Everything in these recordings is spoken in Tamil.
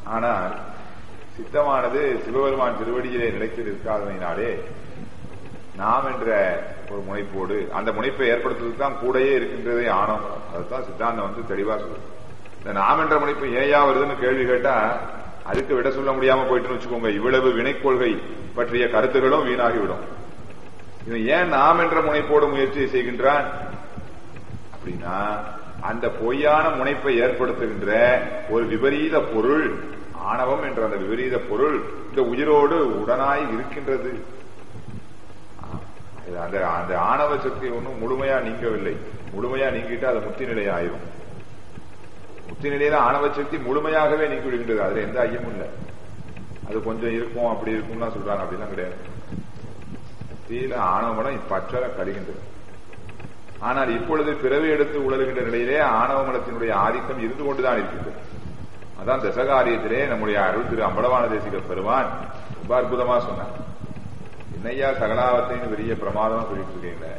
ஆனால் சித்தமானது சிவபெருமான் திருவடியிலே நிலைத்து நிற்காததினாலே நாம் என்ற ஒரு முனைப்போடு அந்த முனைப்பை ஏற்படுத்துவதற்கு தான் கூடயே இருக்கின்றதே ஆணவம் அதுதான் சித்தாந்தம் வந்து தெளிவா சொல்லுது இந்த நாம் என்ற முனைப்பு ஏயா வருதுன்னு கேள்வி கேட்டா அதுக்கு விட சொல்ல முடியாம போயிட்டுன்னு வச்சுக்கோங்க இவ்வளவு வினைக்கொள்கை பற்றிய கருத்துகளும் வீணாகிவிடும் இவன் ஏன் நாம் என்ற முனைப்போடு முயற்சி செய்கின்றான் அப்படின்னா அந்த பொய்யான முனைப்பை ஏற்படுத்துகின்ற ஒரு விபரீத பொருள் ஆணவம் என்ற அந்த விபரீத பொருள் இந்த உயிரோடு உடனாய் இருக்கின்றது அந்த அந்த ஆணவ சக்தி ஒன்றும் முழுமையா நீங்கவில்லை முழுமையா நீங்கிட்டு அது முத்தி நிலை ஆயிரும் முத்தி நிலையில ஆணவ சக்தி முழுமையாகவே நீக்கி விடுகின்றது அதுல எந்த ஐயமும் இல்லை அது கொஞ்சம் இருக்கும் அப்படி இருக்கும்லாம் சொல்றாங்க அப்படிலாம் கிடையாது முத்தியில ஆணவ மலம் பற்றல கழிகின்றது ஆனால் இப்பொழுது பிறவி எடுத்து உழலுகின்ற நிலையிலே ஆணவ மலத்தினுடைய ஆதிக்கம் இருந்து கொண்டுதான் இருக்கின்றது அதான் தசகாரியத்திலே நம்முடைய அருள் திரு அம்பலவான தேசிக பெருமான் ரொம்ப அற்புதமா சொன்னார் என்னையா சகலாவத்தைன்னு பெரிய பிரமாதமா சொல்லிட்டு இருக்கீங்க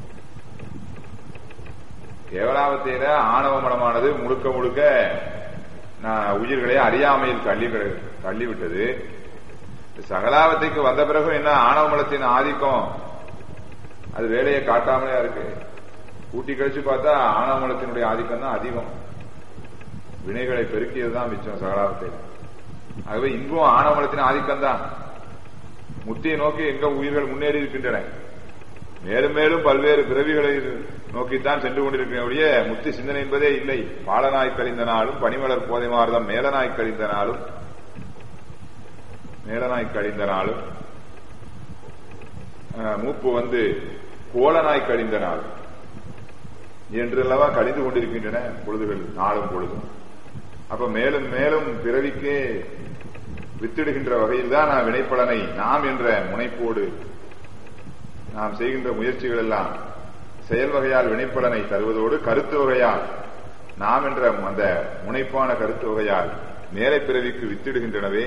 கேவலாவத்தையில ஆணவ மனமானது முழுக்க முழுக்க உயிர்களை அறியாமையில் தள்ளி தள்ளி விட்டது சகலாவத்தைக்கு வந்த பிறகு என்ன ஆணவ மலத்தின் ஆதிக்கம் அது வேலையை காட்டாமலே இருக்கு கூட்டி கழிச்சு பார்த்தா ஆணவ மலத்தினுடைய ஆதிக்கம் தான் அதிகம் வினைகளை பெருக்கியதுதான் மிச்சம் சகலாவத்தையில் ஆகவே இங்கும் ஆணவ மலத்தின் ஆதிக்கம் தான் முத்தியை நோக்கி எங்க உயிர்கள் முன்னேறி இருக்கின்றன மேலும் மேலும் பல்வேறு பிறவிகளை நோக்கித்தான் சென்று கொண்டிருக்கிற முத்தி சிந்தனை என்பதே இல்லை பாலனாய் கழிந்த நாளும் பனிமலர் போதை மாறுதம் மேலனாய் கழிந்த நாளும் மேலனாய் கழிந்த நாளும் மூப்பு வந்து கோலனாய் கழிந்த நாள் என்றெல்லவா கழிந்து கொண்டிருக்கின்றன பொழுதுகள் நாளும் பொழுதும் அப்ப மேலும் மேலும் பிறவிக்கே வித்திடுகின்ற வகையில் தான் நான் வினைப்பலனை நாம் என்ற முனைப்போடு நாம் செய்கின்ற முயற்சிகள் எல்லாம் செயல் வகையால் வினைப்பலனை தருவதோடு கருத்து வகையால் நாம் என்ற அந்த முனைப்பான கருத்து வகையால் மேலை பிறவிக்கு வித்திடுகின்றனவே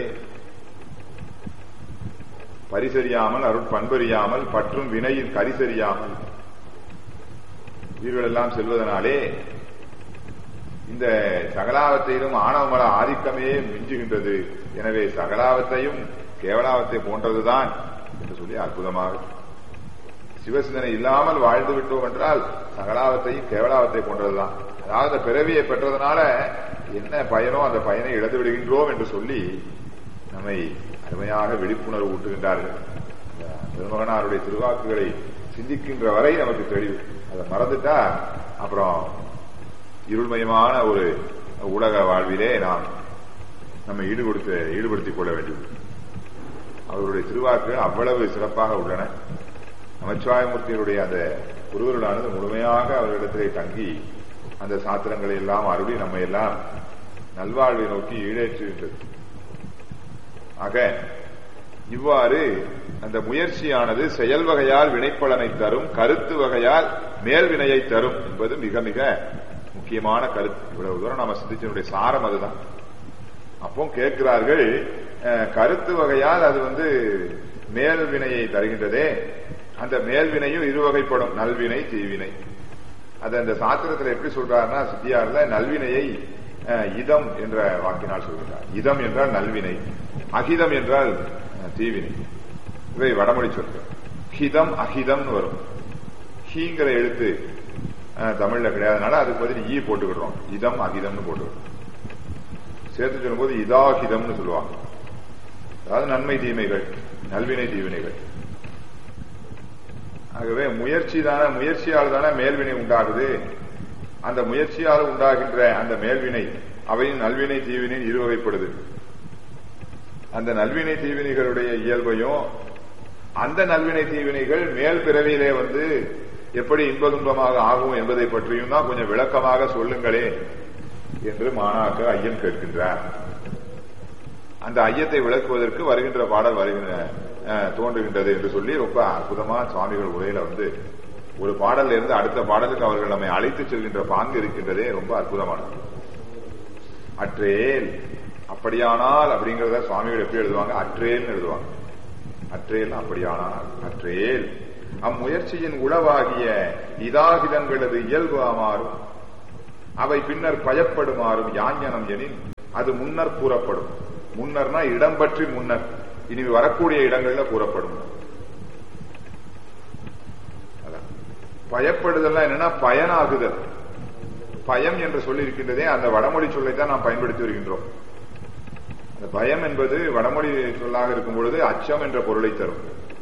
பரிசறியாமல் அருட் பண்பறியாமல் பற்றும் வினையில் கரிசறியாமல் உயிர்கள் எல்லாம் செல்வதனாலே இந்த சகலாவத்தையிலும் ஆணவமல ஆதிக்கமே மிஞ்சுகின்றது எனவே சகலாவத்தையும் கேவலாவத்தை போன்றதுதான் என்று சொல்லி அற்புதமாக சிவசிந்தனை இல்லாமல் வாழ்ந்து விட்டோம் என்றால் சகலாவத்தையும் கேவலாவத்தை போன்றதுதான் அதாவது பிறவியை பெற்றதுனால என்ன பயனோ அந்த பயனை இழந்து விடுகின்றோம் என்று சொல்லி நம்மை அருமையாக விழிப்புணர்வு ஊட்டுகின்றார்கள் பெருமகனாருடைய திருவாக்குகளை சிந்திக்கின்ற வரை நமக்கு தெளிவு அதை மறந்துட்டா அப்புறம் இருள்மயமான ஒரு உலக வாழ்விலே நாம் நம்ம ஈடுபடுத்த ஈடுபடுத்திக் கொள்ள வேண்டியது அவருடைய திருவாக்குகள் அவ்வளவு சிறப்பாக உள்ளன நமச்சிவாயமூர்த்தியினுடைய அந்த குருவருடானது முழுமையாக அவர்களிடத்திலே தங்கி அந்த சாத்திரங்களை எல்லாம் அருளி நம்ம எல்லாம் நல்வாழ்வை நோக்கி ஈடேற்றுகின்றது ஆக இவ்வாறு அந்த முயற்சியானது செயல் வகையால் வினைப்பலனை தரும் கருத்து வகையால் மேல்வினையை தரும் என்பது மிக மிக முக்கியமான கருத்து இவ்வளவு தூரம் நம்ம சிந்திச்சனுடைய சாரம் அதுதான் அப்போ கேட்கிறார்கள் கருத்து வகையால் அது வந்து மேல்வினையை தருகின்றதே அந்த மேல்வினையும் இருவகைப்படும் நல்வினை தீவினை அது அந்த சாத்திரத்தில் எப்படி சொல்றாருன்னா சித்தியார்ல நல்வினையை இதம் என்ற வாக்கினால் சொல்கிறார் இதம் என்றால் நல்வினை அகிதம் என்றால் தீவினை இவை வடமொழி சொற்கள் ஹிதம் அஹிதம்னு வரும் ஹீங்கிற எழுத்து தமிழ்ல கிடையாதுனால அதுக்கு பதில் ஈ போட்டுக்கிடுறோம் இதம் அகிதம்னு போட்டுக்கிறோம் சேர்த்து சொல்லும்போது இதாகிதம்னு சொல்லுவாங்க அதாவது நன்மை தீமைகள் நல்வினை தீவினைகள் ஆகவே முயற்சி தானே முயற்சியால் தானே மேல்வினை உண்டாகுது அந்த முயற்சியால் உண்டாகின்ற அந்த மேல்வினை அவையும் நல்வினை தீவினை இருவகைப்படுது அந்த நல்வினை தீவினைகளுடைய இயல்பையும் அந்த நல்வினை தீவினைகள் மேல் பிறவியிலே வந்து எப்படி இன்ப துன்பமாக ஆகும் என்பதை பற்றியும் தான் கொஞ்சம் விளக்கமாக சொல்லுங்களே என்று மாணாக்க ஐயன் கேட்கின்றார் அந்த ஐயத்தை விளக்குவதற்கு வருகின்ற பாடல் வருகின்ற தோன்றுகின்றது என்று சொல்லி ரொம்ப அற்புதமா சுவாமிகள் உரையில வந்து ஒரு பாடல்ல இருந்து அடுத்த பாடலுக்கு அவர்கள் நம்மை அழைத்து செல்கின்ற பாங்கு இருக்கின்றதே ரொம்ப அற்புதமானது அற்றேல் அப்படியானால் அப்படிங்கறத சுவாமிகள் எப்படி எழுதுவாங்க அற்றேல்னு எழுதுவாங்க அற்றேல் அப்படியானால் அற்றேல் அம்முயற்சியின் உளவாகிய இதாகிதங்களது இயல்பு அவை பின்னர் பயப்படுமாறும் யாஞனம் எனின் அது முன்னர் கூறப்படும் முன்னர்னா இடம் பற்றி முன்னர் இனி வரக்கூடிய இடங்கள்ல கூறப்படும் அதான். பயப்படுதல்லாம் என்னன்னா பயனாகுதல் பயம் என்று சொல்லி இருக்கின்றதே அந்த வடமொழி சொல்லை தான் நாம் பயன்படுத்தி வருகின்றோம் அந்த பயம் என்பது வடமொழி சொல்லாக இருக்கும் பொழுது அச்சம் என்ற பொருளை தரும்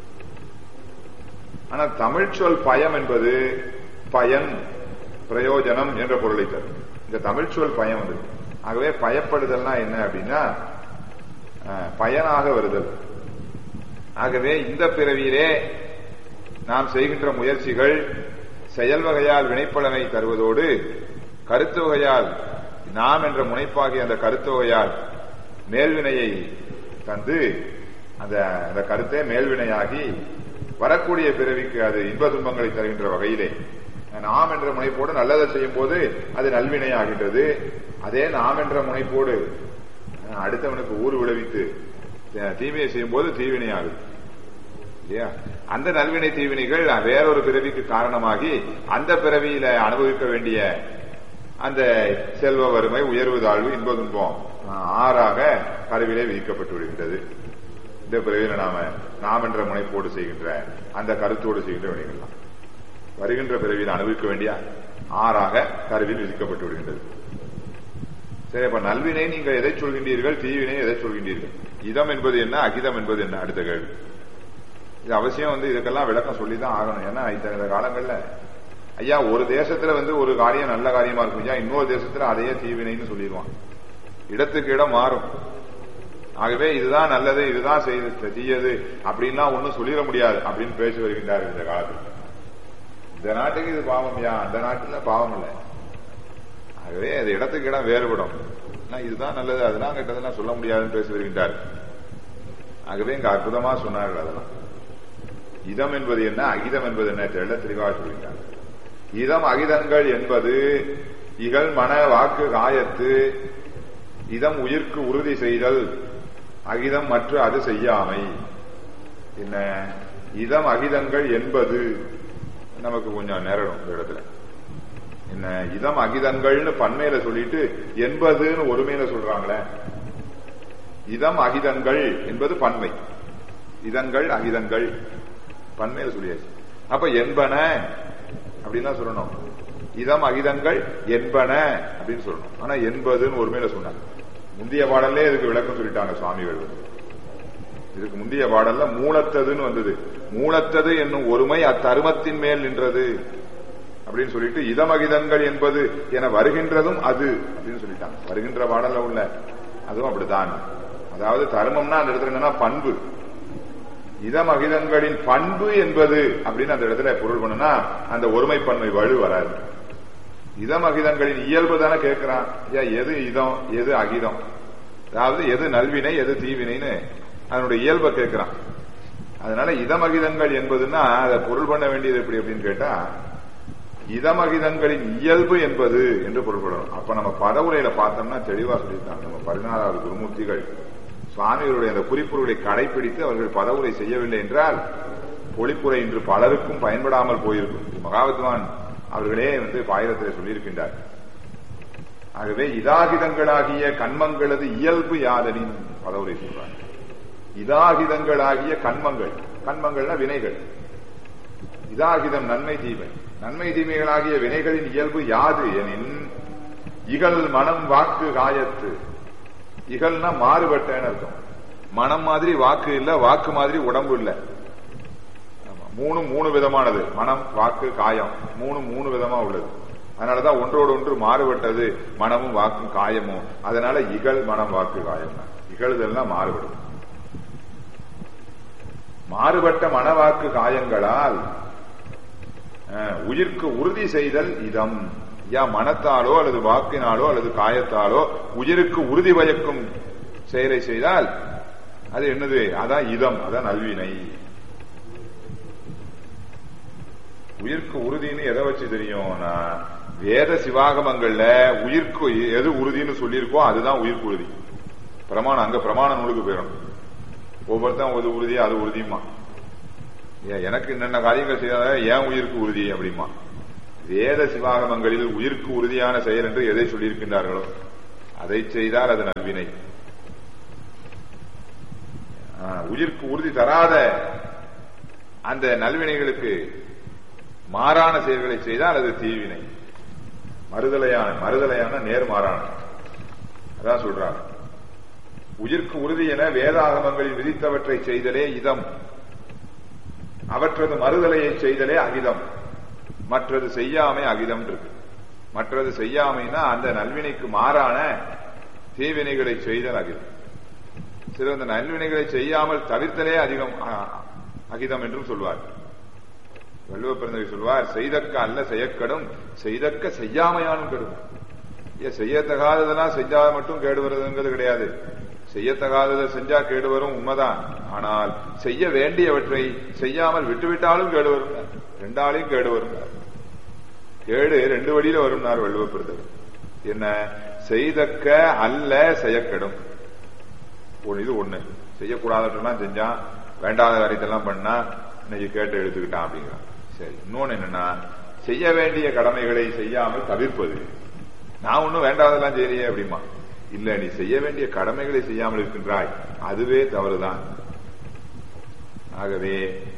ஆனா தமிழ் சொல் பயம் என்பது பயன் பிரயோஜனம் என்ற பொருளை தரும் இந்த தமிழ் சொல் பயம் வந்து ஆகவே பயப்படுதல்னா என்ன அப்படின்னா அஹ், பயனாக வருதல் ஆகவே இந்த பிறவியிலே நாம் செய்கின்ற முயற்சிகள் செயல் வகையால் வினைப்பலனை தருவதோடு கருத்து வகையால் நாம் என்ற முனைப்பாகிய அந்த கருத்து வகையால் மேல்வினையை தந்து அந்த அந்த கருத்தே மேல்வினையாகி வரக்கூடிய பிறவிக்கு அது இன்ப துன்பங்களை தருகின்ற வகையிலே நாம் என்ற முனைப்போடு நல்லதை செய்யும் போது அது நல்வினையாகின்றது அதே நாம் என்ற முனைப்போடு அஹ், அடுத்தவனுக்கு ஊர் விளைவித்து அஹ், தீமையை செய்யும் போது தீவினையாகுது இல்லையா அந்த நல்வினை தீவினைகள் வேறொரு பிறவிக்கு காரணமாகி அந்த பிறவியில அனுபவிக்க வேண்டிய அந்த செல்வ வறுமை உயர்வு தாழ்வு இன்ப துன்பம் ஆஹ், ஆறாக கருவிலே விதிக்கப்பட்டு விடுகின்றது இந்த பிறவியில நாம நாம் என்ற முனைப்போடு செய்கின்ற அந்த கருத்தோடு செய்கின்ற வினைகள்லாம் வருகின்ற பிறவியில் அனுபவிக்க வேண்டிய ஆறாக கருவில் விதிக்கப்பட்டு விடுகின்றது சரி அப்ப நல்வினை நீங்கள் எதை சொல்கின்றீர்கள் தீவினை எதை சொல்கின்றீர்கள் இதம் என்பது என்ன அகிதம் என்பது என்ன அடுத்த கேள்வி இது அவசியம் வந்து இதுக்கெல்லாம் விளக்கம் சொல்லிதான் ஆகணும் ஏன்னா இந்த காலங்கள்ல ஐயா ஒரு தேசத்துல வந்து ஒரு காரியம் நல்ல காரியமா இருக்கும் ஐயா இன்னொரு தேசத்துல அதையே தீவினைன்னு சொல்லிடுவான் இடத்துக்கு இடம் மாறும் ஆகவே இதுதான் நல்லது இதுதான் செய்து தீயது அப்படின்லாம் ஒன்னும் சொல்லிட முடியாது அப்படின்னு பேசி வருகின்றார் இந்த காலத்தில் இந்த நாட்டுக்கு இது பாவம் யா அந்த நாட்டுல பாவம் இல்லை ஆகவே அது இடத்துக்கு இடம் வேறுபடும் ஆனா இதுதான் நல்லது அதெல்லாம் கெட்டதெல்லாம் சொல்ல முடியாதுன்னு பேசி வருகின்றார் ஆகவே இங்க அற்புதமா சொன்னார்கள் அதெல்லாம் இதம் என்பது என்ன அகிதம் என்பது என்ன தெள்ள தெளிவாக சொல்கின்றார் இதம் அகிதங்கள் என்பது இகழ் மன வாக்கு காயத்து இதம் உயிர்க்கு உறுதி செய்தல் அகிதம் மற்ற அது செய்யாமை என்ன இதம் அகிதங்கள் என்பது நமக்கு கொஞ்சம் நேரணும் இந்த இடத்துல என்ன இதம் அகிதங்கள்னு பன்மையில சொல்லிட்டு என்பதுன்னு ஒருமையில சொல்றாங்களே இதம் அகிதங்கள் என்பது பன்மை இதங்கள் அகிதங்கள் பன்மையில சொல்லியாச்சு அப்ப என்பன அப்படின்னு தான் சொல்லணும் இதம் அகிதங்கள் என்பன அப்படின்னு சொல்லணும் ஆனா என்பதுன்னு ஒருமையில சொன்னாங்க முந்தைய பாடல்லே இதுக்கு விளக்கம் சொல்லிட்டாங்க சுவாமிகள் இதுக்கு முந்தைய பாடல்ல மூலத்ததுன்னு வந்தது மூலத்தது என்னும் ஒருமை அத்தருமத்தின் மேல் நின்றது அப்படின்னு சொல்லிட்டு இதமகிதங்கள் என்பது என வருகின்றதும் அது அப்படின்னு சொல்லிட்டாங்க வருகின்ற பாடல்ல உள்ள அதுவும் அப்படித்தான் அதாவது தருமம்னா அந்த இடத்துல என்னன்னா பண்பு இதமகிதங்களின் பண்பு என்பது அப்படின்னு அந்த இடத்துல பொருள் பண்ணுனா அந்த ஒருமைப்பன்மை வலு வராது இதமகிதங்களின் இயல்பு தானே கேட்கிறான் ஐயா எது இதம் எது அகிதம் அதாவது எது நல்வினை எது தீவினைன்னு அதனுடைய இயல்பை கேட்கிறான் அதனால இதமகிதங்கள் என்பதுன்னா அதை பொருள் பண்ண வேண்டியது எப்படி அப்படின்னு கேட்டா இதமகிதங்களின் இயல்பு என்பது என்று பொருள்படணும் அப்ப நம்ம பதவுரையில பார்த்தோம்னா தெளிவா சொல்லியிருக்காங்க நம்ம பதினாறாவது குருமூர்த்திகள் சுவாமிகளுடைய அந்த குறிப்புரைகளை கடைபிடித்து அவர்கள் பதவுரை செய்யவில்லை என்றால் பொழிப்புரை இன்று பலருக்கும் பயன்படாமல் போயிருக்கும் மகாவித்வான் அவர்களே வந்து பாயிரத்தில் சொல்லியிருக்கின்றார் ஆகவே இதாகிதங்களாகிய கண்மங்களது இயல்பு யாதனின் பதவுரை சொல்றாங்க இதாகிதங்களாகிய கண்மங்கள் கண்மங்கள்னா வினைகள் இதாகிதம் நன்மை தீமை நன்மை தீமைகளாகிய வினைகளின் இயல்பு யாது எனின் இகல் மனம் வாக்கு காயத்து இகல்னா மாறுபட்டேன்னு அர்த்தம் மனம் மாதிரி வாக்கு இல்ல வாக்கு மாதிரி உடம்பு இல்ல ஆமா, மூணு மூணு விதமானது மனம் வாக்கு காயம் மூணு மூணு விதமா உள்ளது அதனாலதான் ஒன்றோடு ஒன்று மாறுபட்டது மனமும் வாக்கும் காயமும் அதனால இகல் மனம் வாக்கு காயம் இகழுதெல்லாம் மாறுபடும் மாறுபட்ட மனவாக்கு காயங்களால் அஹ், உயிர்க்கு உறுதி செய்தல் இதம் யா மனத்தாலோ அல்லது வாக்கினாலோ அல்லது காயத்தாலோ உயிருக்கு உறுதி பயக்கும் செயலை செய்தால் அது என்னது அதான் இதம் அதான் நல்வினை உயிர்க்கு உறுதின்னு எதை வச்சு தெரியும்னா வேத சிவாகமங்கள்ல உயிர்க்கு எது உறுதின்னு சொல்லியிருக்கோ அதுதான் உயிர்க்கு உறுதி பிரமாணம் அங்க பிரமாண நூலுக்கு போயிடும் ஒவ்வொருத்தன் ஒரு உறுதி அது உறுதியுமா ஏன் எனக்கு என்னென்ன காரியங்கள் செய்யாத ஏன் உயிருக்கு உறுதி அப்படிமா வேத சிவாகமங்களில் உயிருக்கு உறுதியான செயல் என்று எதை சொல்லியிருக்கின்றார்களோ அதை செய்தால் அது நல்வினை ஆஹ், உயிருக்கு உறுதி தராத அந்த நல்வினைகளுக்கு மாறான செயல்களை செய்தால் அது தீவினை மறுதலையான மறுதலையான நேர்மாறான அதான் சொல்றாங்க உயிர்க்கு உறுதி என வேதாகமங்களில் விதித்தவற்றை செய்தலே இதம் அவற்றது மறுதலையை செய்தலே அகிதம் மற்றது செய்யாமை அகிதம் இருக்கு மற்றது செய்யாமைனா அந்த நல்வினைக்கு மாறான தீவினைகளை செய்தல் அகிதம் சில அந்த நல்வினைகளை செய்யாமல் தவிர்த்தலே அதிகம் அ- அகிதம் என்றும் சொல்வார் வள்ளுவ பிறந்தவை சொல்வார் செய்தக்க அல்ல செய்யக்கடும் செய்தக்க செய்யாமையானும் கெடும் ஏன் செய்யத்தகாததெல்லாம் செஞ்சா மட்டும் கேடு வருதுங்கிறது கிடையாது செய்யத்தகாததை செஞ்சா கேடு வரும் உண்மைதான் ஆனால் செய்ய வேண்டியவற்றை செய்யாமல் விட்டுவிட்டாலும் கேடு வரும் ரெண்டாலையும் கேடு வரும் கேடு ரெண்டு வழியில வரும்னார் வள்ளுவ பிறந்தவர் என்ன செய்தக்க அல்ல செய்யக்கெடும் ஒரு இது ஒண்ணு செய்யக்கூடாததெல்லாம் செஞ்சான் வேண்டாத காரியத்தெல்லாம் பண்ணா இன்னைக்கு கேட்டு எடுத்துக்கிட்டான் அப்படிங்கிறான் சரி இன்னொன்னு என்னன்னா செய்ய வேண்டிய கடமைகளை செய்யாமல் தவிர்ப்பது நான் ஒன்னும் வேண்டாததெல்லாம் செய்யலையே அப்படிமா இல்ல நீ செய்ய வேண்டிய கடமைகளை செய்யாமல் இருக்கின்றாய் அதுவே தவறுதான் ஆகவே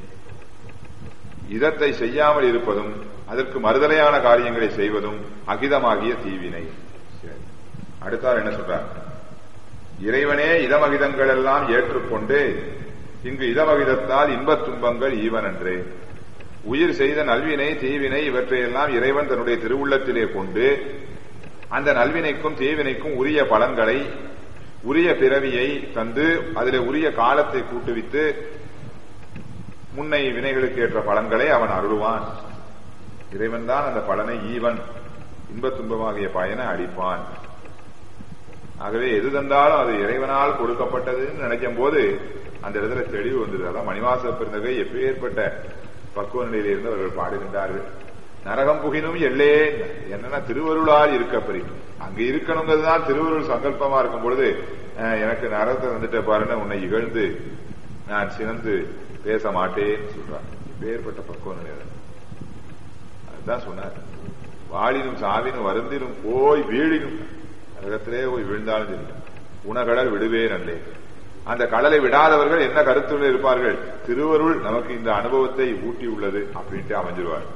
இதத்தை செய்யாமல் இருப்பதும் அதற்கு மறுதலையான காரியங்களை செய்வதும் அகிதமாகிய தீவினை சரி. அடுத்தார் என்ன சொல்றார் இறைவனே இதமகிதங்கள் எல்லாம் ஏற்றுக்கொண்டு இங்கு இதமகிதத்தால் இன்பத் துன்பங்கள் ஈவனன்று உயிர் செய்த நல்வினை தீவினை இவற்றையெல்லாம் இறைவன் தன்னுடைய திருவுள்ளத்திலே கொண்டு அந்த நல்வினைக்கும் தீவினைக்கும் உரிய பலன்களை உரிய பிறவியை தந்து அதிலே உரிய காலத்தை கூட்டுவித்து முன்னை வினைகளுக்கு ஏற்ற பலன்களை அவன் அருளுவான் இறைவன் தான் அந்த பலனை ஈவன் இன்பத் துன்பமாகிய பயனை அளிப்பான் ஆகவே எது தந்தாலும் அது இறைவனால் கொடுக்கப்பட்டதுன்னு நினைக்கும் போது அந்த இடத்துல தெளிவு வந்தது அதான் மணிவாச பிறந்தகை எப்பேற்பட்ட பக்குவ நிலையில் இருந்து அவர்கள் பாடுகின்றார்கள் நரகம் புகினும் எல்லே என்னன்னா திருவருளால் இருக்கப்பெரி அங்க இருக்கணுங்கிறதுதான் திருவருள் சங்கல்பமா இருக்கும் பொழுது அஹ், எனக்கு நரகத்தை வந்துட்ட பாருன்னு உன்னை இகழ்ந்து நான் சினந்து பேச மாட்டேன்னு சொல்றான் இப்பேற்பட்ட பக்குவ நிலை அது. அதுதான் சொன்னார் வாழினும் சாவினும் வருந்தினும் போய் வீழினும் நரகத்திலே போய் விழுந்தாலும் சரி உணகடல் விடுவே நல்லே அந்த கடலை விடாதவர்கள் என்ன கருத்துள்ள இருப்பார்கள் திருவருள் நமக்கு இந்த அனுபவத்தை ஊட்டி உள்ளது அப்படின்ட்டு அமைஞ்சிருவார்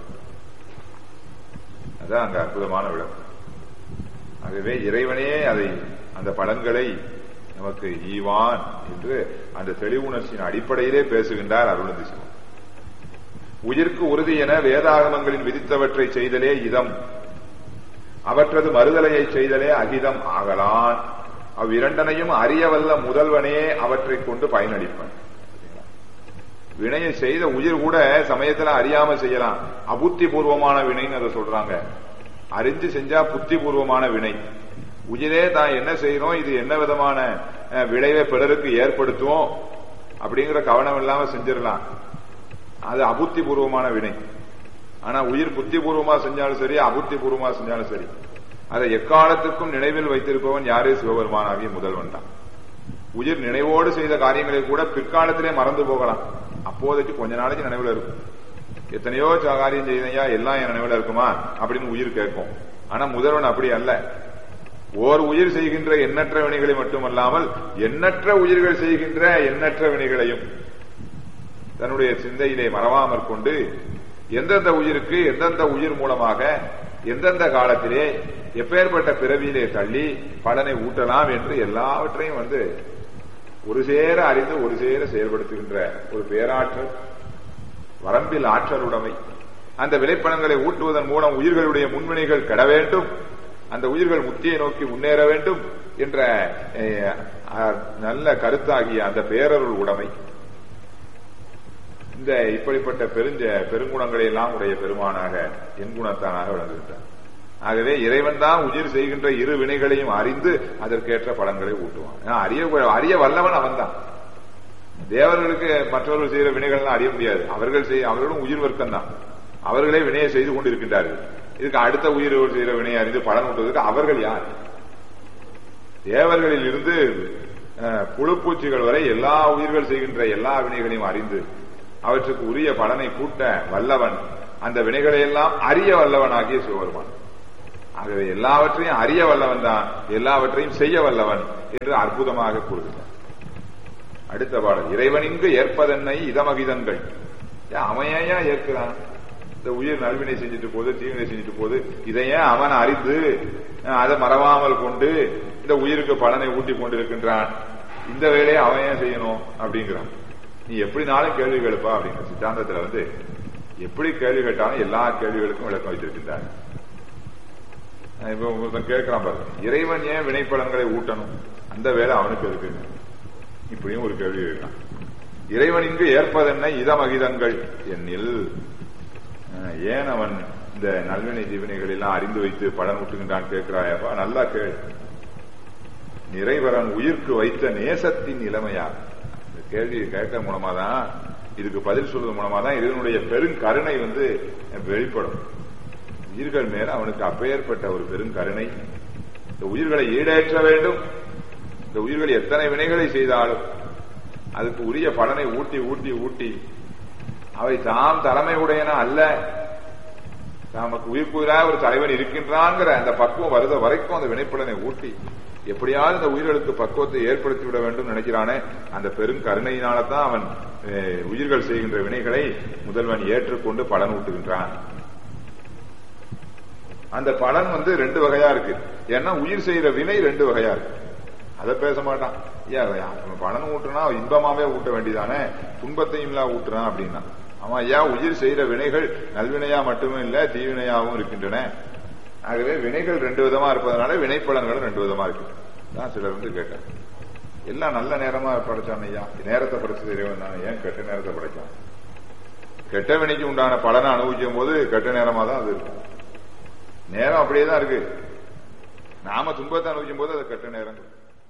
அதான் அங்க அற்புதமான விளக்கம் ஆகவே இறைவனே அதை அந்த பலன்களை நமக்கு ஈவான் என்று அந்த தெளிவுணர்ச்சியின் அடிப்படையிலே பேசுகின்றார் அருளந்தி சிவம் உயிர்க்கு உறுதி என வேதாகமங்களில் விதித்தவற்றை செய்தலே இதம் அவற்றது மறுதலையை செய்தலே அகிதம் ஆகலான் அவ்விரண்டனையும் அறியவல்ல முதல்வனே அவற்றைக் கொண்டு பயனளிப்பன் வினையை செய்த உயிர் கூட சமயத்துல அறியாம செய்யலாம் அபுத்தி பூர்வமான வினைன்னு அதை சொல்றாங்க அறிஞ்சு செஞ்சா புத்தி பூர்வமான வினை உயிரே தான் என்ன செய்யறோம் இது என்ன விதமான அஹ், விளைவை பிறருக்கு ஏற்படுத்துவோம் அப்படிங்கிற கவனம் இல்லாம செஞ்சிடலாம் அது அபுத்தி பூர்வமான வினை ஆனா உயிர் புத்தி பூர்வமா செஞ்சாலும் சரி அபுத்தி பூர்வமா செஞ்சாலும் சரி அதை எக்காலத்துக்கும் நினைவில் வைத்திருப்பவன் யாரே சிவபெருமானாகிய முதல்வன் தான் உயிர் நினைவோடு செய்த காரியங்களை கூட பிற்காலத்திலே மறந்து போகலாம் அப்போதைக்கு கொஞ்ச நாளைக்கு நினைவுல இருக்கும் எத்தனையோ ச- காரியம் செய்தையா எல்லாம் என் நினைவுல இருக்குமா அப்படின்னு உயிர் கேட்கும் ஆனா முதல்வன் அப்படி அல்ல ஓர் உயிர் செய்கின்ற எண்ணற்ற வினைகளை மட்டுமல்லாமல் எண்ணற்ற உயிர்கள் செய்கின்ற எண்ணற்ற வினைகளையும் தன்னுடைய சிந்தையிலே மறவாமற் கொண்டு எந்தெந்த உயிருக்கு எந்தெந்த உயிர் மூலமாக எந்தெந்த காலத்திலே எப்பேற்பட்ட பிறவியிலே தள்ளி பலனை ஊட்டலாம் என்று எல்லாவற்றையும் வந்து ஒரு சேர அறிந்து ஒரு சேர செயல்படுத்துகின்ற ஒரு பேராற்றல் வரம்பில் ஆற்றல் உடைமை அந்த விளைப்பணங்களை ஊட்டுவதன் மூலம் உயிர்களுடைய முன்வினைகள் கெட வேண்டும் அந்த உயிர்கள் முத்தியை நோக்கி முன்னேற வேண்டும் என்ற அஹ், அஹ், நல்ல கருத்தாகிய அந்த பேரருள் உடைமை இந்த இப்படிப்பட்ட பெருஞ்ச பெருங்குணங்களை எல்லாம் உடைய பெருமானாக என் குணத்தானாக விளங்குகின்றார் ஆகவே இறைவன் தான் உயிர் செய்கின்ற இரு வினைகளையும் அறிந்து அதற்கேற்ற பலன்களை ஊட்டுவான் ஏன்னா அறிய அறிய வல்லவன் அவன்தான் தேவர்களுக்கு மற்றவர்கள் செய்கிற வினைகள்லாம் அறிய முடியாது அவர்கள் செய் அவர்களும் உயிர் வர்க்கம் தான் அவர்களே வினையை செய்து கொண்டிருக்கின்றார்கள் இதுக்கு அடுத்த உயிர் செய்கிற வினையை அறிந்து பலன் ஊட்டுவதற்கு அவர்கள் யார் தேவர்களில் இருந்து அஹ், புழுப்பூச்சிகள் வரை எல்லா உயிர்கள் செய்கின்ற எல்லா வினைகளையும் அறிந்து அவற்றுக்கு உரிய பலனை கூட்ட வல்லவன் அந்த வினைகளை எல்லாம் அறிய வல்லவன் ஆகிய சிவபெருமான் ஆகவே எல்லாவற்றையும் அறிய வல்லவன் தான் எல்லாவற்றையும் செய்ய வல்லவன் என்று அற்புதமாக கூறுகிறார் அடுத்த பாடல் இறைவனிங்கு ஏற்பதென்னை இதமகிதங்கள் ஏன் அவன் ஏன் ஏற்கிறான் இந்த உயிர் நல்வினை செஞ்சுட்டு போகுது தீவினை செஞ்சுட்டு போகுது இதை ஏன் அவன் அறிந்து அஹ், அதை மறவாமல் கொண்டு இந்த உயிருக்கு பலனை ஊட்டி கொண்டிருக்கின்றான் இந்த வேலையை அவன் ஏன் செய்யணும் அப்படிங்கிறான் நீ எப்படினாலும் கேள்வி கேளுப்பா அப்படிங்கிற சித்தாந்தத்துல வந்து எப்படி கேள்வி கேட்டாலும் எல்லா கேள்விகளுக்கும் விளக்கம் வைத்திருக்கின்றார் அஹ் இப்ப ஒருத்தன் கேட்கிறான் பாருங்க இறைவன் ஏன் வினைப்பலன்களை ஊட்டணும் அந்த வேலை அவனுக்கு இருக்குங்க இப்படியும் ஒரு கேள்வி கேட்கிறான் இறைவன் இங்கு ஏற்பதென்ன இதமகிதங்கள் என்னில் அஹ், ஏன் அவன் இந்த நல்வினை தீவினைகள் எல்லாம் அறிந்து வைத்து பலன் ஊட்டுகின்றான் கேட்கிறாயப்பா நல்லா கேள் நிறைவரன் உயிர்க்கு வைத்த நேசத்தின் இளமையா இந்த கேள்வியை கேட்க மூலமா தான் இதுக்கு பதில் சொல்வது மூலமா தான் இதனுடைய பெருங்கருணை வந்து வெளிப்படும் உயிர்கள் மேல அவனுக்கு அப்பேற்பட்ட ஒரு பெருங்கருணை இந்த உயிர்களை ஈடேற்ற வேண்டும் இந்த உயிர்கள் எத்தனை வினைகளை செய்தாலும் அதுக்கு உரிய பலனை ஊட்டி ஊட்டி ஊட்டி அவை தாம் தலைமை உடையன அல்ல நமக்கு உயிர்க்குயிராக ஒரு தலைவன் இருக்கின்றாங்கிற அந்த பக்குவம் வருத வரைக்கும் அந்த வினைப்பலனை ஊட்டி எப்படியாவது இந்த உயிர்களுக்கு பக்குவத்தை ஏற்படுத்தி விட வேண்டும் நினைக்கிறானே அந்த பெரும் கருணையினால தான் அவன் அஹ், உயிர்கள் செய்கின்ற வினைகளை முதல்வன் ஏற்றுக்கொண்டு பலன் ஊட்டுகின்றான் அந்த பலன் வந்து ரெண்டு வகையா இருக்கு ஏன்னா உயிர் செய்யற வினை ரெண்டு வகையா இருக்கு அதை பேச மாட்டான் ஏன் அவன் பலன் ஊட்டுனா இன்பமாவே ஊட்ட வேண்டியதானே துன்பத்தையும் இல்ல ஊட்டுறான் அப்படின்னா அவன் ஏன் உயிர் செய்யற வினைகள் நல்வினையா மட்டுமே இல்ல தீவினையாவும் இருக்கின்றன ஆகவே வினைகள் ரெண்டு விதமா இருப்பதனால வினைப்பலன்களும் ரெண்டு விதமா இருக்கு தான் சிலர் வந்து கேட்டார் எல்லாம் நல்ல நேரமா படைச்சான் ஐயா நேரத்தை படைச்சது இறைவன் தானே ஏன் கெட்ட நேரத்தை படைச்சான் கெட்ட வினைக்கு உண்டான பலனை அனுபவிக்கும் போது கெட்ட நேரமா தான் அது இருக்கும் நேரம் அப்படியே தான் இருக்கு நாம துன்பத்தை அனுபவிக்கும் போது அது கெட்ட நேரம்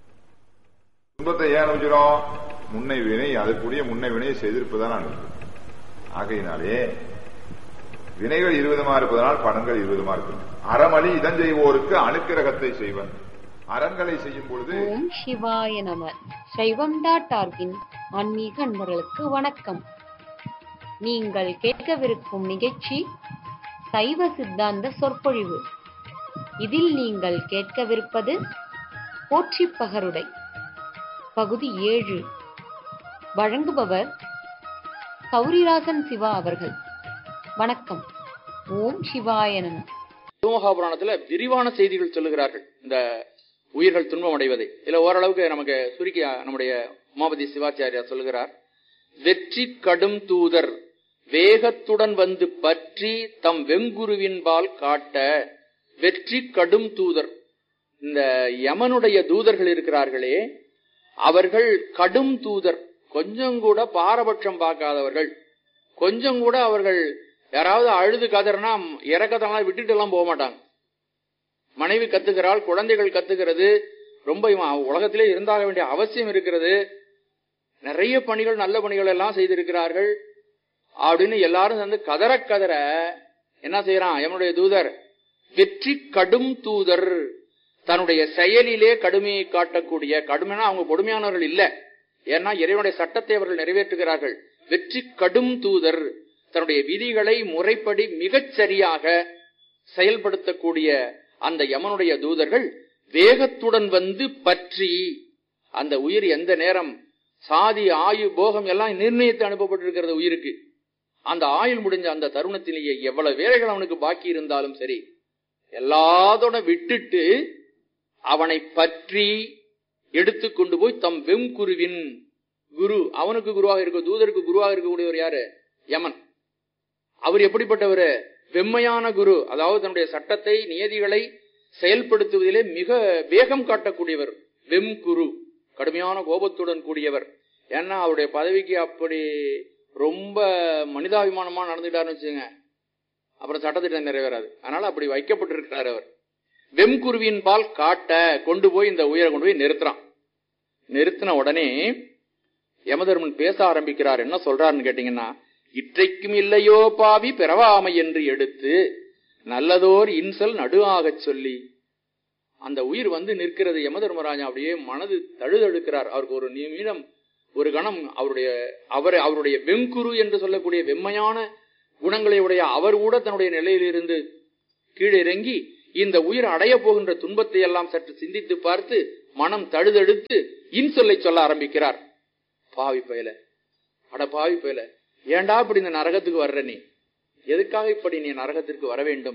துன்பத்தை ஏன் அனுபவிக்கிறோம் முன்னை வினை அதற்குரிய முன்னை வினையை செய்திருப்பதான் அனுபவிக்கும் ஆகையினாலே வினைகள் இருவிதமா இருப்பதனால் பணங்கள் இருவிதமா இருக்கு அறமளி இதன் செய்வோருக்கு அணுக்கிரகத்தை செய்வன் அறங்களை செய்யும் பொழுது ஓம் சிவாய நம சைவம் டாட் ஆர்கின் ஆன்மீக அன்பர்களுக்கு வணக்கம் நீங்கள் கேட்கவிருக்கும் நிகழ்ச்சி சைவ சித்தாந்த சொற்பொழிவு இதில் நீங்கள் கேட்கவிருப்பது போற்றி பகருடை பகுதி ஏழு வழங்குபவர் சௌரிராசன் சிவா அவர்கள் வணக்கம் ஓம் சிவாய நம சிவமகாபுராணத்துல விரிவான செய்திகள் சொல்லுகிறார்கள் இந்த உயிர்கள் துன்பம் அடைவதை இதுல ஓரளவுக்கு நமக்கு சுருக்கி நம்முடைய உமாபதி சிவாச்சாரியா சொல்லுகிறார் வெற்றி கடும் தூதர் வேகத்துடன் வந்து பற்றி தம் வெங்குருவின்பால் காட்ட வெற்றி கடும் தூதர் இந்த யமனுடைய தூதர்கள் இருக்கிறார்களே அவர்கள் கடும் தூதர் கொஞ்சம் கூட பாரபட்சம் பார்க்காதவர்கள் கொஞ்சம் கூட அவர்கள் யாராவது அழுது கதறனா இறக்கத்தெல்லாம் விட்டுட்டு எல்லாம் போக மாட்டாங்க மனைவி கத்துக்கிறாள் குழந்தைகள் கத்துக்கிறது ரொம்ப இவன் உலகத்திலே இருந்தாக வேண்டிய அவசியம் இருக்கிறது நிறைய பணிகள் நல்ல பணிகள் எல்லாம் செய்திருக்கிறார்கள் அப்படின்னு எல்லாரும் வந்து கதற கதற என்ன செய்யறான் எவனுடைய தூதர் வெற்றி கடும் தூதர் தன்னுடைய செயலிலே கடுமையை காட்டக்கூடிய கடுமைனா அவங்க கொடுமையானவர்கள் இல்ல ஏன்னா இறைவனுடைய சட்டத்தை அவர்கள் நிறைவேற்றுகிறார்கள் வெற்றி கடும் தூதர் தன்னுடைய விதிகளை முறைப்படி மிகச் சரியாக செயல்படுத்தக்கூடிய அந்த யமனுடைய தூதர்கள் வேகத்துடன் வந்து பற்றி அந்த உயிர் எந்த நேரம் சாதி ஆயு போகம் எல்லாம் நிர்ணயித்து அனுப்பப்பட்டிருக்கிறது உயிருக்கு அந்த ஆயுள் முடிஞ்ச அந்த தருணத்திலேயே எவ்வளவு வேலைகள் அவனுக்கு பாக்கி இருந்தாலும் சரி எல்லாத்தோட விட்டுட்டு அவனை பற்றி எடுத்துக்கொண்டு போய் தம் வெம்குருவின் குரு அவனுக்கு குருவாக இருக்க தூதருக்கு குருவாக இருக்கக்கூடியவர் யாரு யமன் அவர் எப்படிப்பட்டவர் வெம்மையான குரு அதாவது தன்னுடைய சட்டத்தை நியதிகளை செயல்படுத்துவதிலே மிக வேகம் காட்டக்கூடியவர் வெம் குரு கடுமையான கோபத்துடன் கூடியவர் ஏன்னா அவருடைய பதவிக்கு அப்படி ரொம்ப மனிதாபிமானமா நடந்துட்டாருன்னு வச்சுங்க அப்புறம் சட்டத்திட்டம் நிறைவேறாது அதனால அப்படி வைக்கப்பட்டிருக்கிறார் அவர் வெம்குருவின் பால் காட்ட கொண்டு போய் இந்த உயிரை கொண்டு போய் நிறுத்துறான் நிறுத்தின உடனே யமதர்மன் பேச ஆரம்பிக்கிறார் என்ன சொல்றாருன்னு கேட்டீங்கன்னா இற்றைக்கும் இல்லையோ பாவி பிறவாமை என்று எடுத்து நல்லதோர் இன்சல் நடுவாகச் சொல்லி அந்த உயிர் வந்து நிற்கிறது யமதர்மராஜா அப்படியே மனது தழுதழுக்கிறார் அவருக்கு ஒரு நிமிடம் ஒரு கணம் அவருடைய அவர் அவருடைய வெங்குரு என்று சொல்லக்கூடிய வெம்மையான குணங்களை உடைய அவர் கூட தன்னுடைய நிலையிலிருந்து கீழே இறங்கி இந்த உயிர் அடைய போகின்ற துன்பத்தை எல்லாம் சற்று சிந்தித்து பார்த்து மனம் தழுதெடுத்து இன்சொல்லை சொல்ல ஆரம்பிக்கிறார் பாவி பயல அட பாவி பயல ஏன்டா இப்படி இந்த நரகத்துக்கு வர்ற நீ எதுக்காக இப்படி நீ நரகத்திற்கு வர வேண்டும்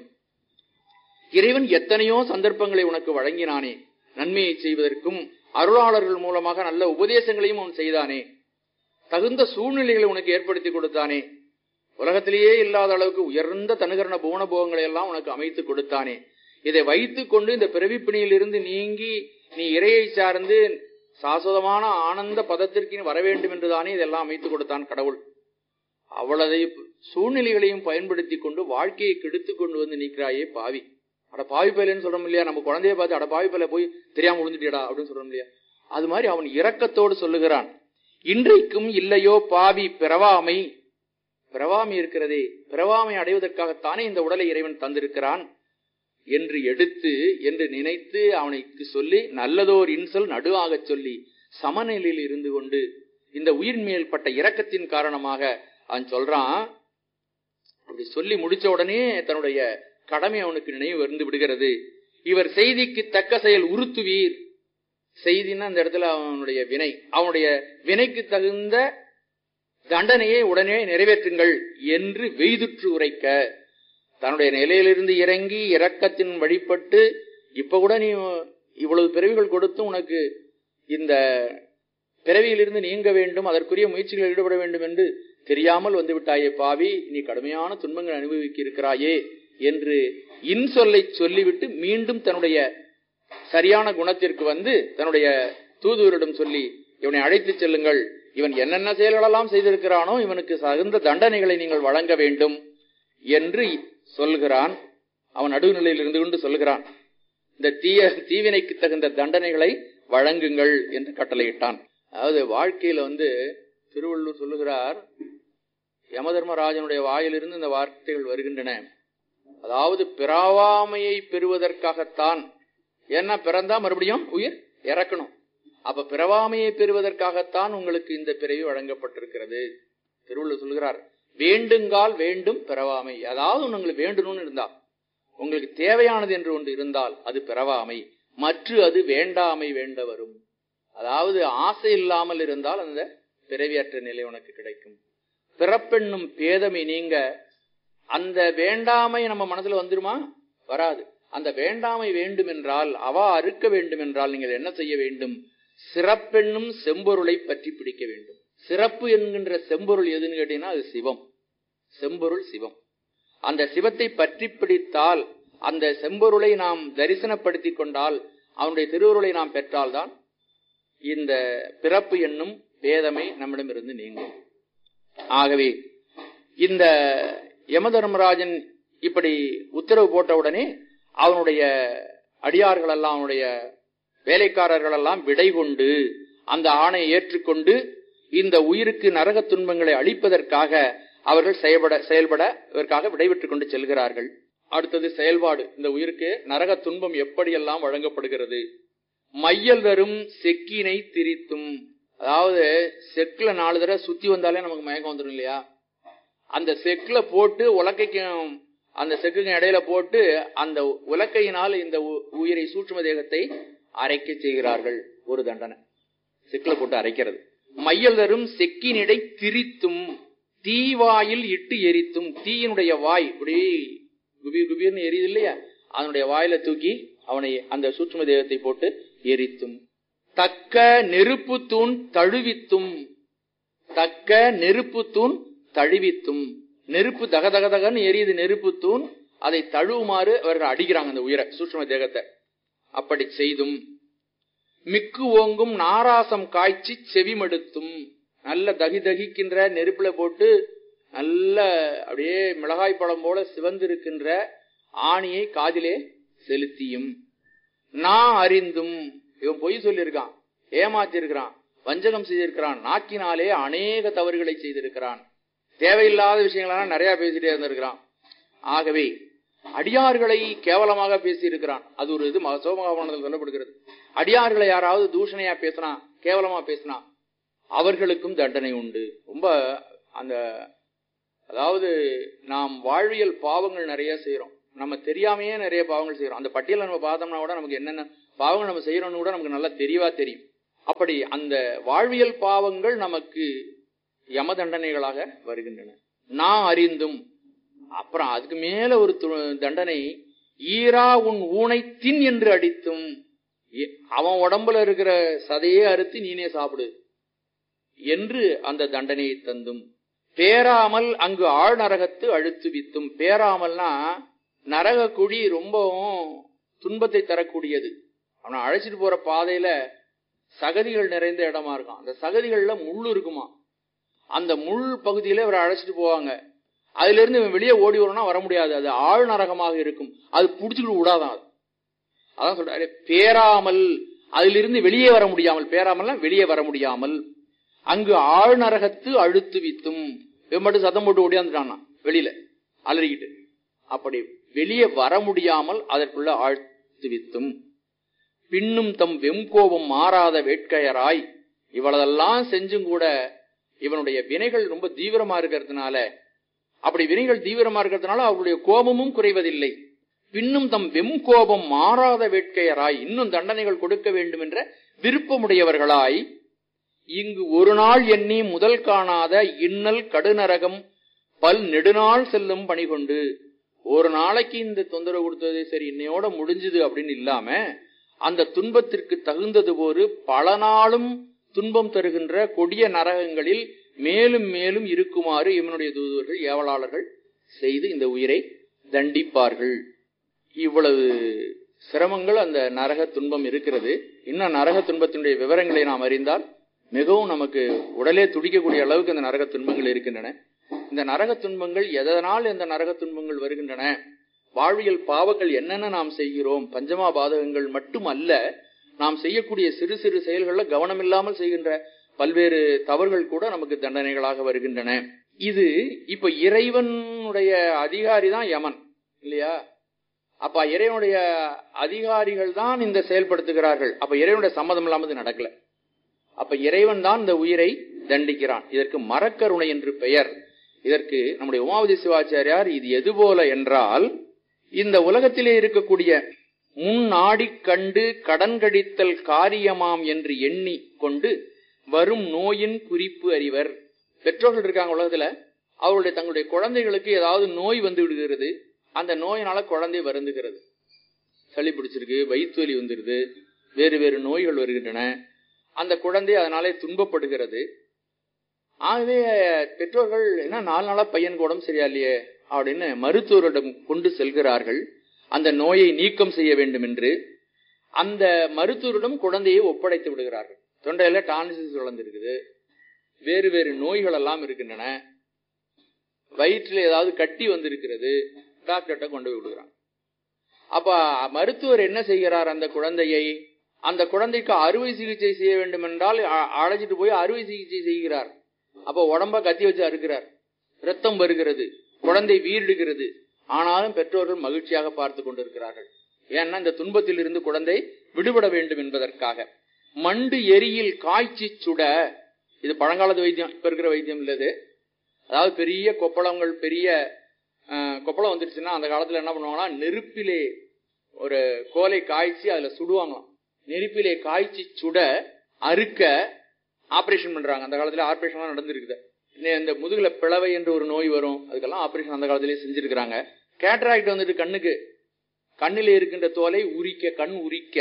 இறைவன் எத்தனையோ சந்தர்ப்பங்களை உனக்கு வழங்கினானே நன்மையை செய்வதற்கும் அருளாளர்கள் மூலமாக நல்ல உபதேசங்களையும் அவன் செய்தானே தகுந்த சூழ்நிலைகளை உனக்கு ஏற்படுத்தி கொடுத்தானே உலகத்திலேயே இல்லாத அளவுக்கு உயர்ந்த தனுகரண புவனபோகங்களை எல்லாம் உனக்கு அமைத்து கொடுத்தானே இதை வைத்துக் கொண்டு இந்த பிறவிப்பிணியில் இருந்து நீங்கி நீ இறையை சார்ந்து சாஸ்வதமான ஆனந்த பதத்திற்கு நீ வர வேண்டும் என்றுதானே இதெல்லாம் அமைத்து கொடுத்தான் கடவுள் அவ்வளதை சூழ்நிலைகளையும் பயன்படுத்தி கொண்டு வாழ்க்கையை கெடுத்து கொண்டு வந்து நிற்கிறாயே பாவி அட பாவி பயிலன்னு சொல்றோம் இல்லையா நம்ம குழந்தைய பார்த்து அட பாவி பயில போய் தெரியாம விழுந்துட்டியடா அப்படின்னு சொல்றோம் இல்லையா அது மாதிரி அவன் இரக்கத்தோடு சொல்லுகிறான் இன்றைக்கும் இல்லையோ பாவி பிறவாமை பிறவாமை இருக்கிறதே பிறவாமை அடைவதற்காகத்தானே இந்த உடலை இறைவன் தந்திருக்கிறான் என்று எடுத்து என்று நினைத்து அவனுக்கு சொல்லி நல்லதோர் இன்சொல் நடுவாகச் சொல்லி சமநிலையில் இருந்து கொண்டு இந்த உயிர் மேல்பட்ட இரக்கத்தின் காரணமாக அவன் சொல்றான் அப்படி சொல்லி முடிச்ச உடனே தன்னுடைய கடமை அவனுக்கு நினைவு வந்து விடுகிறது இவர் செய்திக்கு தக்க செயல் உறுத்துவீர் செய்தின்னா அந்த இடத்துல அவனுடைய வினை அவனுடைய வினைக்கு தகுந்த தண்டனையை உடனே நிறைவேற்றுங்கள் என்று வெய்துற்று உரைக்க தன்னுடைய நிலையிலிருந்து இறங்கி இரக்கத்தின் வழிபட்டு இப்ப கூட நீ இவ்வளவு பிறவிகள் கொடுத்து உனக்கு இந்த பிறவியிலிருந்து நீங்க வேண்டும் அதற்குரிய முயற்சிகளில் ஈடுபட வேண்டும் என்று தெரியாமல் வந்து விட்டாயே பாவி நீ கடுமையான துன்பங்கள் அனுபவிக்க இருக்கிறாயே என்று இன்சொல்லை சொல்லிவிட்டு மீண்டும் தன்னுடைய சரியான குணத்திற்கு வந்து தன்னுடைய தூதுவரிடம் சொல்லி இவனை அழைத்துச் செல்லுங்கள் இவன் என்னென்ன செயல்களெல்லாம் செய்திருக்கிறானோ இவனுக்கு தகுந்த தண்டனைகளை நீங்கள் வழங்க வேண்டும் என்று சொல்கிறான் அவன் நடுவுநிலையில் இருந்து கொண்டு சொல்கிறான் இந்த தீய தீவினைக்கு தகுந்த தண்டனைகளை வழங்குங்கள் என்று கட்டளையிட்டான் அதாவது வாழ்க்கையில வந்து திருவள்ளூர் சொல்லுகிறார் யமதர்மராஜனுடைய வாயிலிருந்து இந்த வார்த்தைகள் வருகின்றன அதாவது பிறவாமையை பெறுவதற்காகத்தான் ஏன்னா பிறந்தா மறுபடியும் உயிர் இறக்கணும் அப்ப பிறவாமையை பெறுவதற்காகத்தான் உங்களுக்கு இந்த பிறவி வழங்கப்பட்டிருக்கிறது திருவள்ளுவர் சொல்கிறார் வேண்டுங்கால் வேண்டும் பிறவாமை அதாவது உங்களுக்கு வேண்டணும்னு இருந்தா உங்களுக்கு தேவையானது என்று ஒன்று இருந்தால் அது பிறவாமை மற்ற அது வேண்டாமை வேண்ட வரும் அதாவது ஆசை இல்லாமல் இருந்தால் அந்த பிறவியற்ற நிலை உனக்கு கிடைக்கும் பிறப்பெண்ணும் பேதமை நீங்க அந்த வேண்டாமை நம்ம மனசுல வந்துருமா வராது அந்த வேண்டாமை வேண்டும் என்றால் அவா அறுக்க வேண்டும் என்றால் நீங்கள் என்ன செய்ய வேண்டும் சிறப்பெண்ணும் செம்பொருளை பற்றி பிடிக்க வேண்டும் சிறப்பு என்கின்ற செம்பொருள் எதுன்னு கேட்டீங்கன்னா அது சிவம் செம்பொருள் சிவம் அந்த சிவத்தை பற்றி பிடித்தால் அந்த செம்பொருளை நாம் தரிசனப்படுத்தி கொண்டால் அவனுடைய திருவுருளை நாம் பெற்றால்தான் இந்த பிறப்பு என்னும் வேதமை நம்மிடமிருந்து நீங்கும் ஆகவே இந்த யமதர்மராஜன் இப்படி உத்தரவு போட்ட உடனே அவனுடைய அடியார்கள் எல்லாம் அவனுடைய வேலைக்காரர்கள் எல்லாம் விடை கொண்டு அந்த ஆணையை ஏற்றுக்கொண்டு இந்த உயிருக்கு நரக துன்பங்களை அளிப்பதற்காக அவர்கள் செயல்பட செயல்பட இதற்காக விடைபெற்றுக் கொண்டு செல்கிறார்கள் அடுத்தது செயல்பாடு இந்த உயிருக்கு நரக துன்பம் எப்படியெல்லாம் வழங்கப்படுகிறது மையல் தரும் செக்கினை திரித்தும் அதாவது செக்குல நாலு தடவை சுத்தி வந்தாலே நமக்கு மயக்கம் வந்துடும் இல்லையா அந்த செக்குல போட்டு உலக்கைக்கும் அந்த செக்குக்கு இடையில போட்டு அந்த உலக்கையினால் இந்த உயிரை சூட்சும தேகத்தை அரைக்க செய்கிறார்கள் ஒரு தண்டனை செக்குல போட்டு அரைக்கிறது மையல் தரும் செக்கினிடை திரித்தும் தீவாயில் இட்டு எரித்தும் தீயினுடைய வாய் இப்படி குபீர் குபீர்னு எரியுது இல்லையா அதனுடைய வாயில தூக்கி அவனை அந்த சூட்சும தேகத்தை போட்டு எரித்தும் தக்க நெருப்பு தூண் தழுவித்தும் தக்க நெருப்பு தூண் தழுவித்தும் நெருப்பு தக தக தகன்னு எரியுது நெருப்பு தூண் அதை தழுவுமாறு அவர்கள் அடிக்கிறாங்க அந்த உயிரை சூட்சும தேகத்தை அப்படி செய்தும் மிக்கு ஓங்கும் நாராசம் காய்ச்சி செவிமடுத்தும் நல்ல தகி தகிக்கின்ற நெருப்புல போட்டு நல்ல அப்படியே மிளகாய் பழம் போல சிவந்திருக்கின்ற ஆணியை காதிலே செலுத்தியும் நான் அறிந்தும் இவன் பொய் சொல்லியிருக்கான் ஏமாத்திருக்கிறான் வஞ்சகம் செய்திருக்கிறான் நாக்கினாலே அநேக தவறுகளை செய்திருக்கிறான் தேவையில்லாத விஷயங்களெல்லாம் நிறைய பேசிட்டே இருந்திருக்கிறான் ஆகவே அடியார்களை கேவலமாக பேசியிருக்கிறான் அது ஒரு இது சோமகாபனத்தில் சொல்லப்படுகிறது அடியார்களை யாராவது தூஷணையா பேசினா கேவலமா பேசினா அவர்களுக்கும் தண்டனை உண்டு ரொம்ப அந்த அதாவது நாம் வாழ்வியல் பாவங்கள் நிறைய செய்யறோம் நம்ம தெரியாமையே நிறைய பாவங்கள் செய்யறோம் அந்த பட்டியலை நம்ம பார்த்தோம்னா கூட நமக்கு என்னென்ன பாவங்கள் நம்ம செய்யறோம்னு கூட நமக்கு நல்லா தெரியவா தெரியும் அப்படி அந்த வாழ்வியல் பாவங்கள் நமக்கு யம தண்டனைகளாக வருகின்றன நான் அறிந்தும் அப்புறம் அதுக்கு மேல ஒரு து- தண்டனை ஈரா உன் ஊனை தின் என்று அடித்தும் எ- அவன் உடம்புல இருக்கிற சதையே அறுத்து நீனே சாப்பிடு என்று அந்த தண்டனையை தந்தும் பேராமல் அங்கு ஆழ் நரகத்து அழுத்து வித்தும் பேராமல்னா நரக குழி ரொம்பவும் துன்பத்தை தரக்கூடியது அவனை அழைச்சிட்டு போற பாதையில சகதிகள் நிறைந்த இடமா இருக்கும் அந்த சகதிகள்ல முள் இருக்குமா அந்த முள் பகுதியில இவரை அழைச்சிட்டு போவாங்க அதுல இருந்து இவன் வெளியே ஓடி வரணும்னா வர முடியாது அது ஆழ் நரகமாக இருக்கும் அது புடிச்சுக்கிட்டு விடாதான் அது அதான் சொல்றாரு பேராமல் அதிலிருந்து வெளியே வர முடியாமல் பேராமல்னா வெளியே வர முடியாமல் அங்கு ஆழ் நரகத்து அழுத்து வித்தும் இவன் மட்டும் சத்தம் போட்டு ஓடியாந்துட்டானா வெளியில அலறிக்கிட்டு அப்படி வெளியே வர முடியாமல் அதற்குள்ள ஆழ்த்து வித்தும் பின்னும் தம் வெம்கோபம் மாறாத வேட்கையராய் இவ்வளதெல்லாம் செஞ்சும் கூட இவனுடைய வினைகள் ரொம்ப தீவிரமா இருக்கிறதுனால அப்படி வினைகள் தீவிரமா இருக்கிறதுனால அவருடைய கோபமும் குறைவதில்லை பின்னும் தம் வெம்கோபம் மாறாத வேட்கையராய் இன்னும் தண்டனைகள் கொடுக்க வேண்டும் என்ற விருப்பமுடையவர்களாய் இங்கு ஒரு நாள் எண்ணி முதல் காணாத இன்னல் கடுநரகம் பல் நெடுநாள் செல்லும் பணி கொண்டு ஒரு நாளைக்கு இந்த தொந்தரவு கொடுத்தது சரி இன்னையோட முடிஞ்சுது அப்படின்னு இல்லாம அந்த துன்பத்திற்கு தகுந்தது போரு பல நாளும் துன்பம் தருகின்ற கொடிய நரகங்களில் மேலும் மேலும் இருக்குமாறு இவனுடைய தூதுவர்கள் ஏவலாளர்கள் செய்து இந்த உயிரை தண்டிப்பார்கள் இவ்வளவு சிரமங்கள் அந்த நரக துன்பம் இருக்கிறது இன்னும் நரக துன்பத்தினுடைய விவரங்களை நாம் அறிந்தால் மிகவும் நமக்கு உடலே துடிக்கக்கூடிய அளவுக்கு அந்த நரக துன்பங்கள் இருக்கின்றன இந்த நரக துன்பங்கள் எதனால் இந்த நரக துன்பங்கள் வருகின்றன வாழ்வியல் பாவங்கள் என்னென்ன நாம் செய்கிறோம் பஞ்சமா பாதகங்கள் மட்டுமல்ல நாம் செய்யக்கூடிய சிறு சிறு செயல்களில் கவனம் இல்லாமல் செய்கின்ற பல்வேறு தவறுகள் கூட நமக்கு தண்டனைகளாக வருகின்றன இது இப்ப இறைவனுடைய அதிகாரி தான் யமன் இல்லையா அப்ப இறைவனுடைய அதிகாரிகள் தான் இந்த செயல்படுத்துகிறார்கள் அப்ப இறைவனுடைய சம்மதம் இல்லாமல் இது நடக்கல அப்ப இறைவன் தான் இந்த உயிரை தண்டிக்கிறான் இதற்கு மரக்கருணை என்று பெயர் இதற்கு நம்முடைய உமாவதி சிவாச்சாரியார் இது எது போல என்றால் இந்த உலகத்திலே இருக்கக்கூடிய முன்னாடி கண்டு கடன் கடித்தல் காரியமாம் என்று எண்ணி கொண்டு வரும் நோயின் குறிப்பு அறிவர் பெற்றோர்கள் இருக்காங்க உலகத்துல அவருடைய தங்களுடைய குழந்தைகளுக்கு ஏதாவது நோய் வந்து விடுகிறது அந்த நோயினால குழந்தை வருந்துகிறது சளி பிடிச்சிருக்கு வயிற்று வலி வந்துருது வேறு வேறு நோய்கள் வருகின்றன அந்த குழந்தை அதனாலே துன்பப்படுகிறது ஆகவே பெற்றோர்கள் என்ன நாலு நாளா பையனுக்கு உடம்பு சரியா இல்லையே அப்படின்னு மருத்துவரிடம் கொண்டு செல்கிறார்கள் அந்த நோயை நீக்கம் செய்ய வேண்டும் என்று அந்த மருத்துவரிடம் குழந்தையை ஒப்படைத்து விடுகிறார்கள் தொண்டையில டான்சிஸ் வளர்ந்துருக்குது வேறு வேறு நோய்கள் எல்லாம் இருக்கின்றன வயிற்றில் ஏதாவது கட்டி வந்திருக்கிறது டாக்டர்கிட்ட கொண்டு போய் விடுகிறாங்க அப்ப மருத்துவர் என்ன செய்கிறார் அந்த குழந்தையை அந்த குழந்தைக்கு அறுவை சிகிச்சை செய்ய வேண்டும் என்றால் அ- அழைச்சிட்டு போய் அறுவை சிகிச்சை செய்கிறார் அப்ப உடம்ப கத்தி வச்சு அறுக்கிறார் ரத்தம் வருகிறது குழந்தை வீடுகிறது ஆனாலும் பெற்றோர்கள் மகிழ்ச்சியாக பார்த்து கொண்டிருக்கிறார்கள் ஏன்னா இந்த துன்பத்தில் இருந்து குழந்தை விடுபட வேண்டும் என்பதற்காக மண்டு எரியில் காய்ச்சி சுட இது பழங்காலத்து வைத்தியம் இப்ப இருக்கிற வைத்தியம் இல்லது அதாவது பெரிய கொப்பளங்கள் பெரிய அஹ், கொப்பளம் வந்துருச்சுன்னா அந்த காலத்துல என்ன பண்ணுவாங்கன்னா நெருப்பிலே ஒரு கோலை காய்ச்சி அதுல சுடுவாங்களாம் நெருப்பிலே காய்ச்சி சுட அறுக்க ஆபரேஷன் பண்றாங்க அந்த காலத்துல ஆபரேஷன் நடந்திருக்குது இந்த- இந்த முதுகுல பிளவை என்று ஒரு நோய் வரும் அதுக்கெல்லாம் ஆபரேஷன் அந்த காலத்திலேயே செஞ்சிருக்கிறாங்க கேட்ராக்ட் வந்துட்டு கண்ணுக்கு கண்ணில் இருக்கின்ற தோலை உரிக்க கண் உரிக்க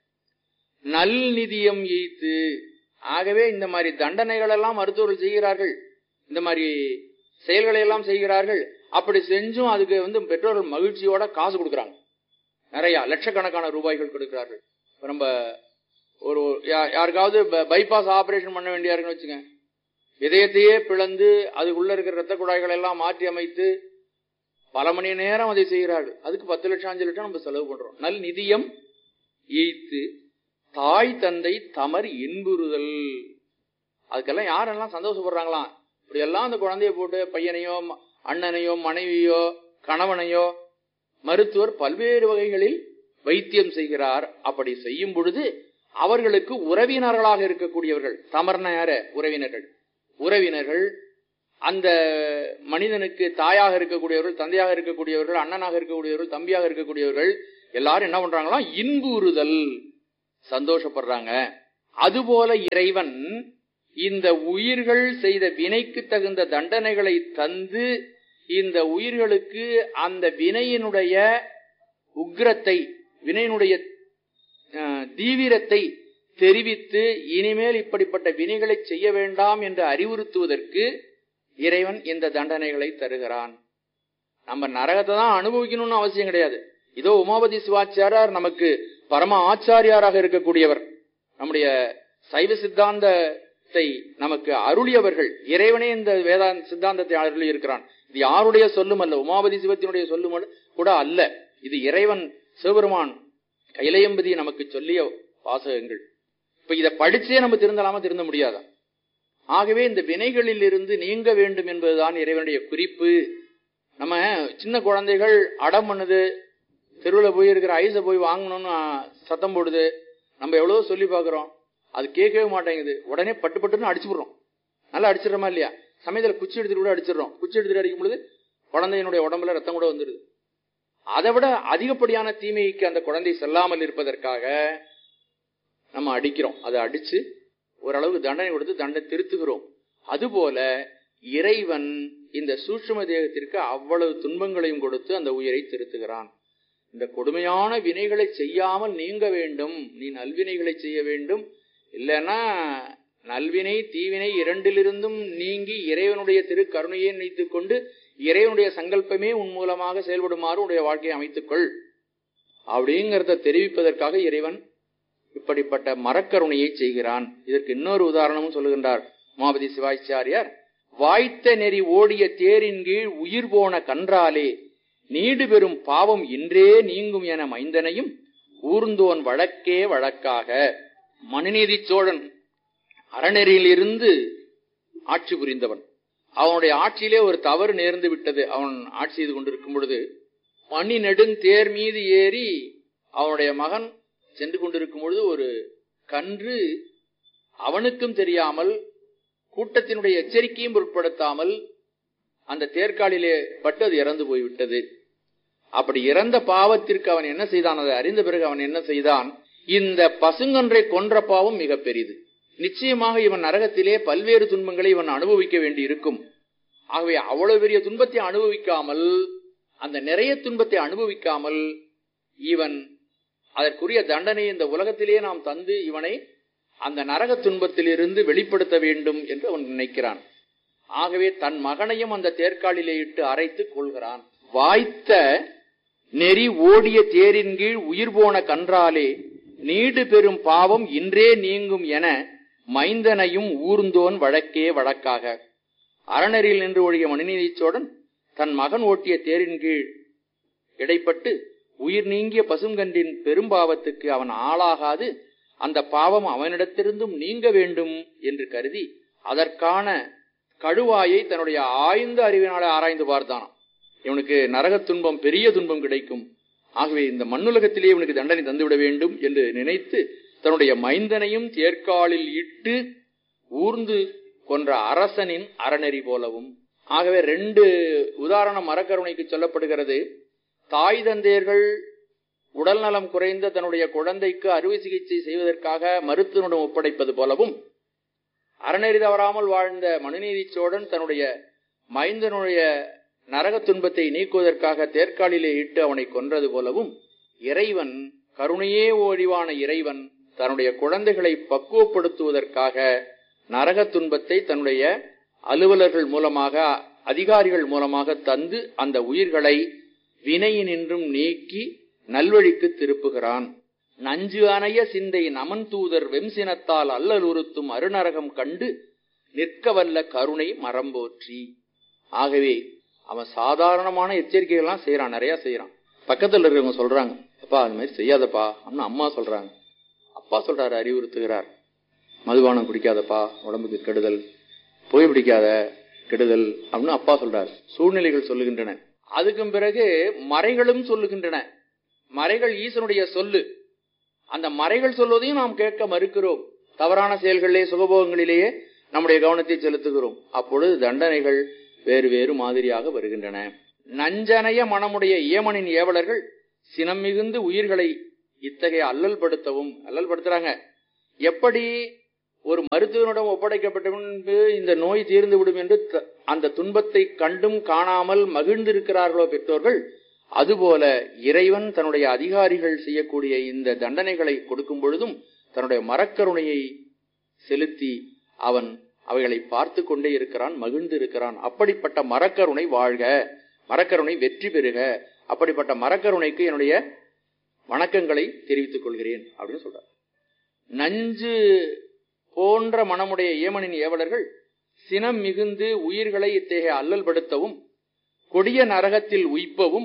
நல் நிதியம் எய்த்து ஆகவே இந்த மாதிரி தண்டனைகள் எல்லாம் மருத்துவர்கள் செய்கிறார்கள் இந்த மாதிரி செயல்களை எல்லாம் செய்கிறார்கள் அப்படி செஞ்சும் அதுக்கு வந்து பெற்றோர்கள் மகிழ்ச்சியோட காசு கொடுக்கறாங்க நிறைய லட்சக்கணக்கான ரூபாய்கள் கொடுக்கிறார்கள் இப்ப நம்ம ஒரு யா- யாருக்காவது பைபாஸ் ஆபரேஷன் பண்ண வேண்டியா இருக்குன்னு வச்சுங்க இதயத்தையே பிளந்து அதுக்குள்ள இருக்கிற ரத்த குழாய்களை எல்லாம் மாற்றி அமைத்து பல மணி நேரம் அதை செய்கிறார்கள் அதுக்கு பத்து லட்சம் அஞ்சு லட்சம் நம்ம செலவு பண்றோம் நல் நிதியம் ஈய்த்து தாய் தந்தை தமர் இன்புறுதல் அதுக்கெல்லாம் யாரெல்லாம் சந்தோஷப்படுறாங்களாம் இப்படி எல்லாம் அந்த குழந்தைய போட்டு பையனையோ ம- அண்ணனையோ மனைவியோ கணவனையோ மருத்துவர் பல்வேறு வகைகளில் வைத்தியம் செய்கிறார் அப்படி செய்யும் பொழுது அவர்களுக்கு உறவினர்களாக இருக்கக்கூடியவர்கள் தமர்ன யார உறவினர்கள் உறவினர்கள் அந்த மனிதனுக்கு தாயாக இருக்கக்கூடியவர்கள் தந்தையாக இருக்கக்கூடியவர்கள் அண்ணனாக இருக்கக்கூடியவர்கள் தம்பியாக இருக்கக்கூடியவர்கள் எல்லாரும் என்ன பண்றாங்களா இன்புறுதல் சந்தோஷப்படுறாங்க அதுபோல இறைவன் இந்த உயிர்கள் செய்த வினைக்கு தகுந்த தண்டனைகளை தந்து இந்த உயிர்களுக்கு அந்த வினையினுடைய உக்ரத்தை வினையினுடைய அஹ், தீவிரத்தை தெரிவித்து இனிமேல் இப்படிப்பட்ட வினைகளை செய்ய வேண்டாம் என்று அறிவுறுத்துவதற்கு இறைவன் இந்த தண்டனைகளை தருகிறான் நம்ம நரகத்தை தான் அனுபவிக்கணும்னு அவசியம் கிடையாது இதோ உமாபதி சிவாச்சாரியார் நமக்கு பரம ஆச்சாரியாராக இருக்கக்கூடியவர் நம்முடைய சைவ சித்தாந்தத்தை நமக்கு அருளியவர்கள் இறைவனே இந்த வேதாந்த சித்தாந்தத்தை அருளி இருக்கிறான் இது யாருடைய சொல்லும் அல்ல உமாபதி சிவத்தினுடைய சொல்லும் அல்ல- கூட அல்ல இது இறைவன் சிவபெருமான் கைலையம்பதி நமக்கு சொல்லிய வாசகங்கள் இப்ப இதை படிச்சே நம்ம திருந்தலாமா திருந்த முடியாதா ஆகவே இந்த வினைகளில் இருந்து நீங்க வேண்டும் என்பதுதான் இறைவனுடைய குறிப்பு நம்ம சின்ன குழந்தைகள் அடம் பண்ணுது தெருவில் போய் இருக்கிற ஐஸை போய் வாங்கணும்னு ஆ, சத்தம் போடுது நம்ம எவ்வளவோ சொல்லி பார்க்குறோம் அது கேட்கவே மாட்டேங்குது உடனே பட்டு பட்டுன்னு அடிச்சுடுறோம் நல்லா அடிச்சிடுறோமா இல்லையா சமயத்தில் குச்சி எடுத்துட்டு கூட அடிச்சிடுறோம் குச்சி எடுத்துட்டு அடிக்கும் பொழுது குழந்தையினுடைய உடம்புல ரத்தம் கூட வந்துடுது அதை விட அதிகப்படியான தீமைக்கு அந்த குழந்தை செல்லாமல் இருப்பதற்காக நம்ம அடிக்கிறோம் அதை அடிச்சு ஓரளவு தண்டனை கொடுத்து தண்டனை திருத்துகிறோம் அதுபோல இறைவன் இந்த சூட்சும தேகத்திற்கு அவ்வளவு துன்பங்களையும் கொடுத்து அந்த உயிரை திருத்துகிறான் இந்த கொடுமையான வினைகளை செய்யாமல் நீங்க வேண்டும் நீ நல்வினைகளை செய்ய வேண்டும் இல்லைன்னா நல்வினை தீவினை இரண்டிலிருந்தும் நீங்கி இறைவனுடைய திரு கருணையை நினைத்துக் கொண்டு இறைவனுடைய சங்கல்பமே உன் மூலமாக செயல்படுமாறு உன்னுடைய வாழ்க்கையை அமைத்துக்கொள் அப்படிங்கிறத தெரிவிப்பதற்காக இறைவன் இப்படிப்பட்ட மரக்கருணையை செய்கிறான் இதற்கு இன்னொரு உதாரணமும் சொல்லுகின்றார் உமாபதி சிவாச்சாரியார் வாய்த்த நெறி ஓடிய தேரின் கீழ் உயிர் போன கன்றாலே நீடு பெறும் பாவம் இன்றே நீங்கும் என மைந்தனையும் ஊர்ந்தோன் வழக்கே வழக்காக மனுநீதி சோழன் அறநெறியிலிருந்து ஆட்சி புரிந்தவன் அவனுடைய ஆட்சியிலே ஒரு தவறு நேர்ந்து விட்டது அவன் ஆட்சி செய்து கொண்டிருக்கும் பொழுது மணி நெடுந்தேர் மீது ஏறி அவனுடைய மகன் சென்று கொண்டிருக்கும் பொழுது ஒரு கன்று அவனுக்கும் தெரியாமல் கூட்டத்தினுடைய எச்சரிக்கையும் பொருட்படுத்தாமல் அந்த தேர்காலிலே பட்டு அது இறந்து போய்விட்டது அப்படி இறந்த பாவத்திற்கு அவன் என்ன செய்தான் அதை அறிந்த பிறகு அவன் என்ன செய்தான் இந்த பசுங்கன்றை கொன்ற பாவம் மிக பெரிது நிச்சயமாக இவன் நரகத்திலே பல்வேறு துன்பங்களை இவன் அனுபவிக்க வேண்டி இருக்கும் ஆகவே அவ்வளவு பெரிய துன்பத்தை அனுபவிக்காமல் அந்த நிறைய துன்பத்தை அனுபவிக்காமல் இவன் அதற்குரிய தண்டனை இந்த உலகத்திலேயே நாம் தந்து இவனை அந்த நரக துன்பத்திலிருந்து வெளிப்படுத்த வேண்டும் என்று அவன் நினைக்கிறான் ஆகவே தன் மகனையும் அந்த தேர்காலிலே இட்டு அரைத்து கொள்கிறான் வாய்த்த நெறி ஓடிய தேரின் கீழ் உயிர் போன கன்றாலே நீடு பெறும் பாவம் இன்றே நீங்கும் என மைந்தனையும் ஊர்ந்தோன் வழக்கே வழக்காக அறநெறியில் நின்று ஒழிய மணிநீதி சோழன் தன் மகன் ஓட்டிய தேரின் கீழ் இடைப்பட்டு உயிர் நீங்கிய பசுங்கன்றின் பெரும்பாவத்துக்கு அவன் ஆளாகாது அந்த பாவம் அவனிடத்திலிருந்தும் நீங்க வேண்டும் என்று கருதி அதற்கான கழுவாயை தன்னுடைய ஆய்ந்த அறிவினாலே ஆராய்ந்து பார்த்தானாம் இவனுக்கு நரகத் துன்பம் பெரிய துன்பம் கிடைக்கும் ஆகவே இந்த மண்ணுலகத்திலே இவனுக்கு தண்டனை தந்துவிட வேண்டும் என்று நினைத்து தன்னுடைய மைந்தனையும் தேர்காலில் இட்டு ஊர்ந்து கொன்ற அரசனின் அறநெறி போலவும் ஆகவே ரெண்டு உதாரணம் மரக்கருணைக்கு சொல்லப்படுகிறது தாய் தந்தையர்கள் உடல் நலம் குறைந்த தன்னுடைய குழந்தைக்கு அறுவை சிகிச்சை செய்வதற்காக மருத்துவனிடம் ஒப்படைப்பது போலவும் அறநெறி தவறாமல் வாழ்ந்த மனுநீதி சோழன் தன்னுடைய மைந்தனுடைய நரக துன்பத்தை நீக்குவதற்காக தேர்காலிலே இட்டு அவனை கொன்றது போலவும் இறைவன் கருணையே ஓடிவான இறைவன் தன்னுடைய குழந்தைகளை பக்குவப்படுத்துவதற்காக நரக துன்பத்தை தன்னுடைய அலுவலர்கள் மூலமாக அதிகாரிகள் மூலமாக தந்து அந்த உயிர்களை வினையினின்றும் நீக்கி நல்வழிக்கு திருப்புகிறான் நஞ்சு அணைய சிந்தை நமன் தூதர் வெம்சினத்தால் அல்லலுறுத்தும் அருநரகம் கண்டு நிற்கவல்ல கருணை மரம்போற்றி ஆகவே அவன் சாதாரணமான எச்சரிக்கைகள்லாம் செய்யறான் நிறைய செய்யறான் பக்கத்துல இருக்கிறவங்க சொல்றாங்க அப்பா அது மாதிரி செய்யாதப்பா அப்படின்னு அம்மா சொல்றாங்க அப்பா சொல்றாரு அறிவுறுத்துகிறார் மதுபானம் குடிக்காதப்பா உடம்புக்கு கெடுதல் புகை பிடிக்காத கெடுதல் அப்படின்னு அப்பா சொல்றாரு சூழ்நிலைகள் சொல்லுகின்றன அதுக்கும் பிறகு மறைகளும் சொல்லுகின்றன மறைகள் ஈசனுடைய சொல்லு அந்த மறைகள் சொல்வதையும் நாம் கேட்க மறுக்கிறோம் தவறான செயல்களிலே சுகபோகங்களிலேயே நம்முடைய கவனத்தை செலுத்துகிறோம் அப்பொழுது தண்டனைகள் வேறு வேறு மாதிரியாக வருகின்றன நஞ்சனைய மனமுடைய ஏமனின் ஏவலர்கள் சினம் மிகுந்து உயிர்களை இத்தகைய அல்லல் படுத்தவும் அல்லல் படுத்துறாங்க எப்படி ஒரு மருத்துவனிடம் ஒப்படைக்கப்பட்ட முன்பு இந்த நோய் தீர்ந்து விடும் என்று த- அந்த துன்பத்தை கண்டும் காணாமல் மகிழ்ந்திருக்கிறார்களோ பெற்றோர்கள் அதுபோல இறைவன் தன்னுடைய அதிகாரிகள் செய்யக்கூடிய இந்த தண்டனைகளை கொடுக்கும் பொழுதும் தன்னுடைய மரக்கருணையை செலுத்தி அவன் அவைகளை பார்த்து கொண்டே இருக்கிறான் மகிழ்ந்து இருக்கிறான் அப்படிப்பட்ட மரக்கருணை வாழ்க மரக்கருணை வெற்றி பெறுக அப்படிப்பட்ட மரக்கருணைக்கு என்னுடைய வணக்கங்களை தெரிவித்துக் கொள்கிறேன் அப்படின்னு சொல்றார் நஞ்சு போன்ற மனமுடைய ஏமனின் ஏவலர்கள் சினம் மிகுந்து உயிர்களை இத்தகைய அல்லல்படுத்தவும் கொடிய நரகத்தில் உய்ப்பவும்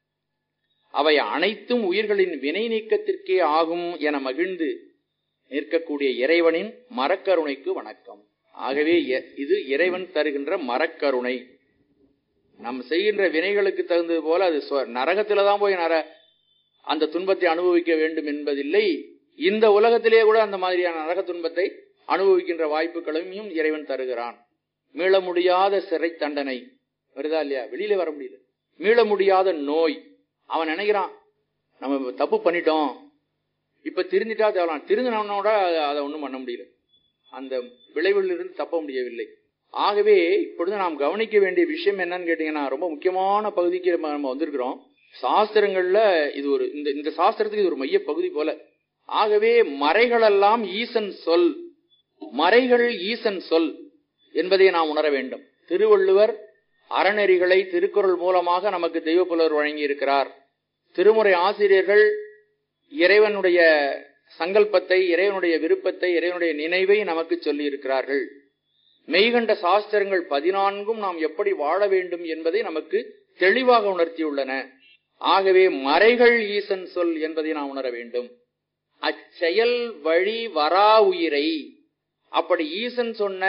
அவை அனைத்தும் உயிர்களின் வினை நீக்கத்திற்கே ஆகும் என மகிழ்ந்து நிற்கக்கூடிய இறைவனின் மரக்கருணைக்கு வணக்கம் ஆகவே எ- இது இறைவன் தருகின்ற மரக்கருணை நாம் செய்கின்ற வினைகளுக்கு தகுந்தது போல அது சொ- நரகத்தில தான் போய் நர அந்த துன்பத்தை அனுபவிக்க வேண்டும் என்பதில்லை இந்த உலகத்திலே கூட அந்த மாதிரியான நரக துன்பத்தை அனுபவிக்கின்ற வாய்ப்புகளையும் இறைவன் தருகிறான் மீள முடியாத சிறை தண்டனை வருதா இல்லையா வெளியில வர முடியல மீள முடியாத நோய் அவன் நினைக்கிறான் நம்ம தப்பு பண்ணிட்டோம் இப்ப திருந்திட்டா தேவலாம் திருந்தினோட அதை ஒண்ணும் பண்ண முடியல அந்த விளைவிலிருந்து தப்ப முடியவில்லை ஆகவே இப்பொழுது நாம் கவனிக்க வேண்டிய விஷயம் என்னன்னு கேட்டீங்கன்னா ரொம்ப முக்கியமான பகுதிக்கு நம்ம நம்ம வந்திருக்கிறோம் சாஸ்திரங்கள்ல இது ஒரு இந்த இந்த சாஸ்திரத்துக்கு இது ஒரு மைய பகுதி போல ஆகவே மறைகளெல்லாம் ஈசன் சொல் மறைகள் ஈசன் சொல் என்பதை நாம் உணர வேண்டும் திருவள்ளுவர் அறநெறிகளை திருக்குறள் மூலமாக நமக்கு தெய்வப்புலவர் வழங்கி இருக்கிறார் திருமுறை ஆசிரியர்கள் இறைவனுடைய சங்கல்பத்தை இறைவனுடைய விருப்பத்தை இறைவனுடைய நினைவை நமக்கு சொல்லி இருக்கிறார்கள் மெய்கண்ட சாஸ்திரங்கள் பதினான்கும் நாம் எப்படி வாழ வேண்டும் என்பதை நமக்கு தெளிவாக உணர்த்தியுள்ளன ஆகவே மறைகள் ஈசன் சொல் என்பதை நாம் உணர வேண்டும் அச்செயல் வழி வரா உயிரை அப்படி ஈசன் சொன்ன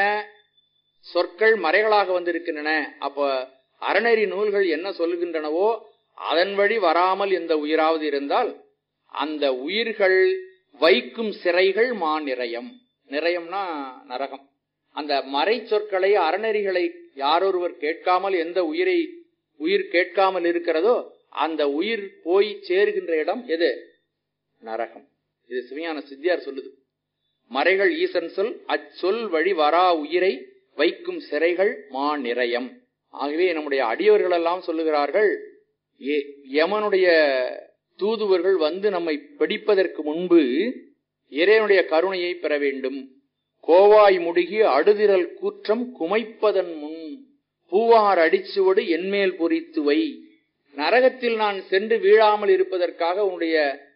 சொற்கள் மறைகளாக வந்திருக்கின்றன அப்ப அறநெறி நூல்கள் என்ன சொல்லுகின்றனவோ அதன் வழி வராமல் எந்த உயிராவது இருந்தால் அந்த உயிர்கள் வைக்கும் சிறைகள் மா நிறையம் நிறையம்னா நரகம் அந்த மறை சொற்களை அறநெறிகளை யாரொருவர் கேட்காமல் எந்த உயிரை உயிர் கேட்காமல் இருக்கிறதோ அந்த உயிர் போய் சேருகின்ற இடம் எது நரகம் இது சிவஞான சித்தியார் சொல்லுது மறைகள் ஈசன் சொல் அச்சொல் வழி வரா உயிரை வைக்கும் சிறைகள் மா நிறையம் ஆகவே நம்முடைய அடியவர்கள் எல்லாம் சொல்லுகிறார்கள் ஏ- யமனுடைய தூதுவர்கள் வந்து நம்மை பிடிப்பதற்கு முன்பு இறைவனுடைய கருணையை பெற வேண்டும் கோவாய் முடுகி அடுதிரல் கூற்றம் குமைப்பதன் முன் பூவார் அடிச்சுவடு என்மேல் பொறித்து வை நரகத்தில் நான் சென்று வீழாமல் இருப்பதற்காக உன்னுடைய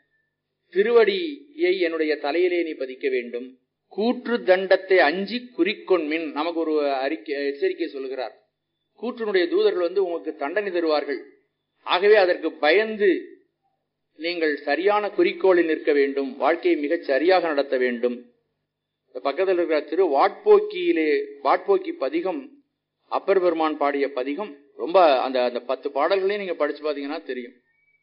திருவடியை என்னுடைய தலையிலே நீ பதிக்க வேண்டும் கூற்று தண்டத்தை அஞ்சி குறிக்கொண்மின் நமக்கு ஒரு அறிக்கை எச்சரிக்கை சொல்லுகிறார் கூற்றினுடைய தூதர்கள் வந்து உங்களுக்கு தண்டனை தருவார்கள் ஆகவே அதற்கு பயந்து நீங்கள் சரியான குறிக்கோளில் நிற்க வேண்டும் வாழ்க்கையை மிகச் சரியாக நடத்த வேண்டும் இந்த பக்கத்தில் இருக்கிற திரு வாட்போக்கியிலே வாட்போக்கி பதிகம் அப்பர் பெருமான் பாடிய பதிகம் ரொம்ப அந்த அந்த பத்து பாடல்களையும் நீங்க படிச்சு பாத்தீங்கன்னா தெரியும்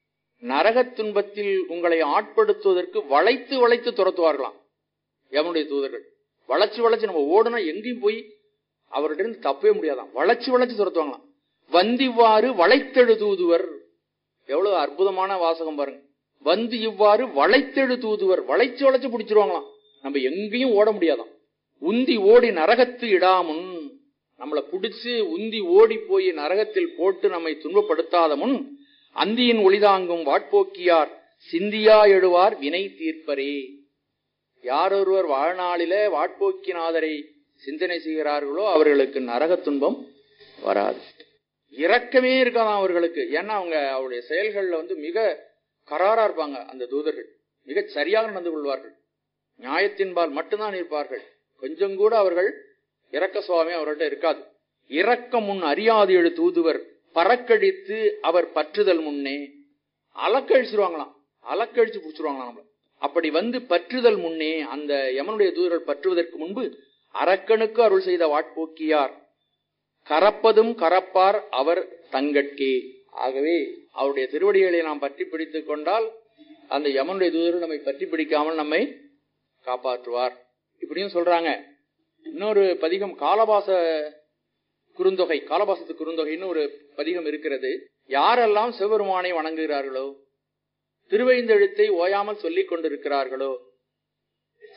நரகத் துன்பத்தில் உங்களை ஆட்படுத்துவதற்கு வளைத்து வளைத்து துரத்துவார்களாம் எவனுடைய தூதர்கள் வளைச்சு வளைச்சு நம்ம ஓடுனா எங்கேயும் போய் அவர்கிட்ட இருந்து தப்பவே முடியாதாம் வளைச்சு வளைச்சு துரத்துவாங்களாம் வந்திவ்வாறு வளைத்தெழு தூதுவர் எவ்வளவு அற்புதமான வாசகம் பாருங்க வந்து இவ்வாறு வளைத்தெழு தூதுவர் வளைச்சு வளைச்சு பிடிச்சிருவாங்களாம் நம்ம எங்கேயும் ஓட முடியாதாம் உந்தி ஓடி நரகத்து இடாமுன் நம்மளை பிடிச்சு உந்தி ஓடி போய் நரகத்தில் போட்டு நம்மை துன்பப்படுத்தாத முன் அந்தியின் ஒளிதாங்கும் வாட்போக்கியார் சிந்தியா எழுவார் வினை தீர்ப்பரே யாரொருவர் வாழ்நாளில வாட்போக்கிநாதரை சிந்தனை செய்கிறார்களோ அவர்களுக்கு நரக துன்பம் வராது இரக்கமே இருக்காதான் அவர்களுக்கு ஏன்னா அவங்க அவருடைய செயல்கள்ல வந்து மிக கராரா இருப்பாங்க அந்த தூதர்கள் மிக சரியாக நடந்து கொள்வார்கள் நியாயத்தின்பால் மட்டும்தான் இருப்பார்கள் கொஞ்சம் கூட அவர்கள் இரக்க சுவாமி அவர்கள்ட்ட இருக்காது இரக்கம் முன் அறியாது எழு தூதுவர் பறக்கடித்து அவர் பற்றுதல் முன்னே அலக்கழிச்சிருவாங்களாம் அலக்கழிச்சு பிடிச்சிருவாங்களாம் நம்மள அப்படி வந்து பற்றுதல் முன்னே அந்த யமனுடைய தூதர்கள் பற்றுவதற்கு முன்பு அரக்கனுக்கு அருள் செய்த வாட்போக்கியார் கரப்பதும் கரப்பார் அவர் தங்கட்கே ஆகவே அவருடைய திருவடிகளை நாம் பற்றி பிடித்துக் கொண்டால் அந்த யமனுடைய தூதர்கள் நம்மை பற்றி பிடிக்காமல் நம்மை காப்பாற்றுவார் இப்படியும் சொல்றாங்க இன்னொரு பதிகம் காலபாச குறுந்தொகை காலபாசத்து குறுந்தொகைன்னு ஒரு பதிகம் இருக்கிறது யாரெல்லாம் சிவபெருமானை வணங்குகிறார்களோ திருவைந்தெழுத்தை ஓயாமல் சொல்லிக் கொண்டிருக்கிறார்களோ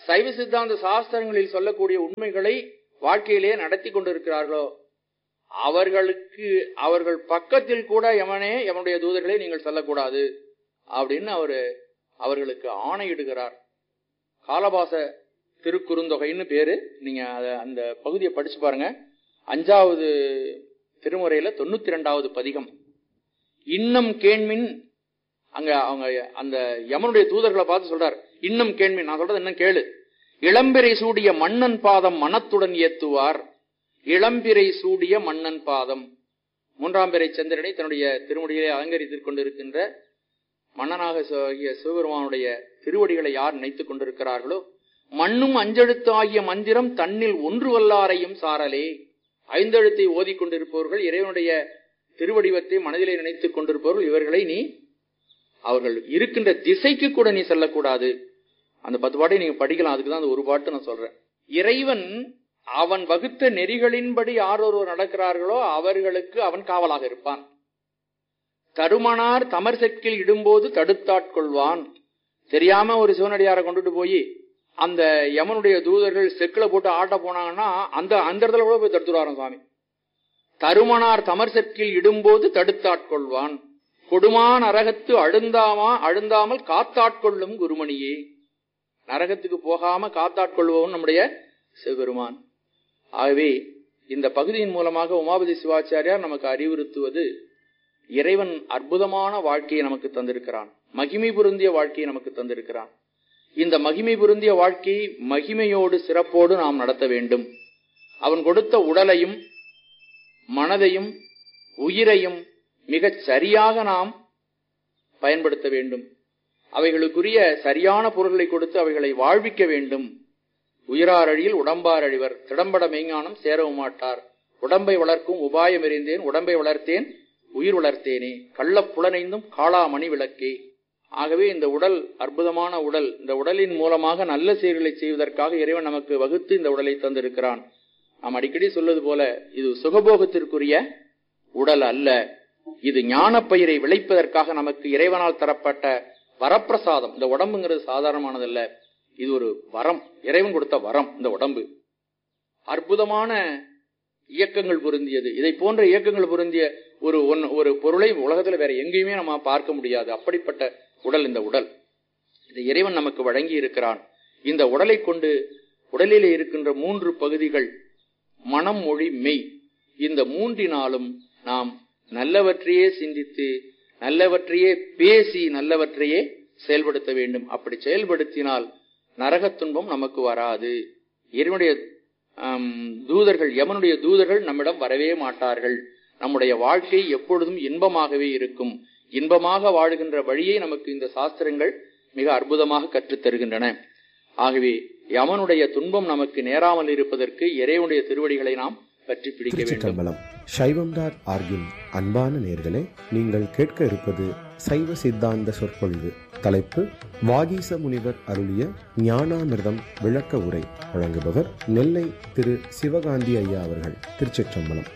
சைவ சித்தாந்த சாஸ்திரங்களில் சொல்லக்கூடிய உண்மைகளை வாழ்க்கையிலே நடத்தி கொண்டிருக்கிறார்களோ அவர்களுக்கு அவர்கள் பக்கத்தில் கூட எவனே எவனுடைய தூதர்களை நீங்கள் சொல்லக்கூடாது அப்படின்னு அவரு அவர்களுக்கு ஆணையிடுகிறார் காலபாச திருக்குறுந்தொகைன்னு பேரு நீங்க அத அந்த பகுதியை படிச்சு பாருங்க அஞ்சாவது திருமுறையில தொண்ணூத்தி ரெண்டாவது பதிகம் இன்னம் கேண்மின் அங்க அவங்க அந்த யமனுடைய தூதர்களை பார்த்து சொல்றார் இன்னும் கேண்மின் நான் சொல்றது இன்னும் கேளு இளம்பிறை சூடிய மன்னன் பாதம் மனத்துடன் ஏத்துவார் இளம்பிறை சூடிய மன்னன் பாதம் மூன்றாம் பிறை சந்திரனை தன்னுடைய திருமுடியிலே அலங்கரித்துக் கொண்டிருக்கின்ற மன்னனாக ஆகிய சிவபெருமானுடைய திருவடிகளை யார் நினைத்துக் கொண்டிருக்கிறார்களோ மண்ணும் அஞ்செழுத்து ஆகிய மந்திரம் தன்னில் ஒன்று வல்லாரையும் சாரலே ஐந்தெழுத்தை ஓதிக்கொண்டிருப்பவர்கள் இறைவனுடைய திருவடிவத்தை மனதிலே நினைத்துக் கொண்டிருப்பவர்கள் இவர்களை நீ அவர்கள் இருக்கின்ற திசைக்கு கூட நீ செல்லக்கூடாது அந்த பத்து பாட்டை நீங்க படிக்கலாம் அதுக்கு தான் அந்த ஒரு பாட்டு நான் சொல்றேன் இறைவன் அவன் வகுத்த நெறிகளின்படி யார் ஒருவர் நடக்கிறார்களோ அவர்களுக்கு அவன் காவலாக இருப்பான் தருமனார் தமர் செக்கில் இடும்போது தடுத்தாட்கொள்வான் தெரியாம ஒரு சிவனடியாரை கொண்டுட்டு போய் அந்த யமனுடைய தூதர்கள் செக்கில போட்டு ஆட்ட போனாங்கன்னா அந்த அந்த இடத்துல கூட போய் தடுத்துருவாராம் சுவாமி தருமனார் தமர் செக்கில் இடும்போது தடுத்தாட்கொள்வான் கொடுமான் நரகத்து அழுந்தாமா அழுந்தாமல் காத்தாட்கொள்ளும் குருமணியே நரகத்துக்கு போகாம காத்தாட்கொள்வோம் நம்முடைய சிவபெருமான் ஆகவே இந்த பகுதியின் மூலமாக உமாபதி சிவாச்சாரியார் நமக்கு அறிவுறுத்துவது இறைவன் அற்புதமான வாழ்க்கையை நமக்கு தந்திருக்கிறான் மகிமை பொருந்திய வாழ்க்கையை நமக்கு தந்திருக்கிறான் இந்த மகிமை பொருந்திய வாழ்க்கையை மகிமையோடு சிறப்போடு நாம் நடத்த வேண்டும் அவன் கொடுத்த உடலையும் மனதையும் உயிரையும் மிகச் சரியாக நாம் பயன்படுத்த வேண்டும் அவைகளுக்குரிய சரியான பொருள்களை கொடுத்து அவைகளை வாழ்விக்க வேண்டும் உயிரார் அழியில் உடம்பார் அழிவர் திடம்பட மெய்ஞானம் சேரவும் மாட்டார் உடம்பை வளர்க்கும் உபாயம் எறிந்தேன் உடம்பை வளர்த்தேன் உயிர் வளர்த்தேனே கள்ளப் புலனைந்தும் காளாமணி விளக்கே ஆகவே இந்த உடல் அற்புதமான உடல் இந்த உடலின் மூலமாக நல்ல செயல்களை செய்வதற்காக இறைவன் நமக்கு வகுத்து இந்த உடலை தந்திருக்கிறான் நாம் அடிக்கடி சொல்வது போல இது சுகபோகத்திற்குரிய உடல் அல்ல இது ஞான பயிரை விளைப்பதற்காக நமக்கு இறைவனால் தரப்பட்ட வரப்பிரசாதம் இந்த உடம்புங்கிறது சாதாரணமானதல்ல இது ஒரு வரம் இறைவன் கொடுத்த வரம் இந்த உடம்பு அற்புதமான இயக்கங்கள் பொருந்தியது இதை போன்ற இயக்கங்கள் பொருந்திய ஒரு ஒன்- ஒரு பொருளை உலகத்துல வேற எங்கேயுமே நம்ம பார்க்க முடியாது அப்படிப்பட்ட உடல் இந்த உடல் இதை இறைவன் நமக்கு வழங்கி இருக்கிறான் இந்த உடலை கொண்டு உடலிலே இருக்கின்ற மூன்று பகுதிகள் மனம் மொழி மெய் இந்த மூன்றினாலும் நாம் நல்லவற்றையே சிந்தித்து நல்லவற்றையே பேசி நல்லவற்றையே செயல்படுத்த வேண்டும் அப்படி செயல்படுத்தினால் நரகத் துன்பம் நமக்கு வராது இறைவனுடைய ஆம், தூதர்கள் யமனுடைய தூதர்கள் நம்மிடம் வரவே மாட்டார்கள் நம்முடைய வாழ்க்கை எப்பொழுதும் இன்பமாகவே இருக்கும் இன்பமாக வாழுகின்ற வழியை நமக்கு இந்த சாஸ்திரங்கள் மிக அற்புதமாக கற்றுத் தருகின்றன ஆகவே யமனுடைய துன்பம் நமக்கு நேராமல் இருப்பதற்கு இறைவனுடைய திருவடிகளை நாம் பற்றி பிடிக்க வேண்டும் திருச்சிற்றம்பலம் சைவம் டாட் ஆர்கின் அன்பான நேர்களே நீங்கள் கேட்க இருப்பது சைவ சித்தாந்த சொற்பொழிவு தலைப்பு வாகீச முனிவர் அருளிய ஞானாமிர்தம் விளக்க உரை வழங்குபவர் நெல்லை திரு சிவகாந்தி ஐயா அவர்கள் திருச்சிற்றம்பலம்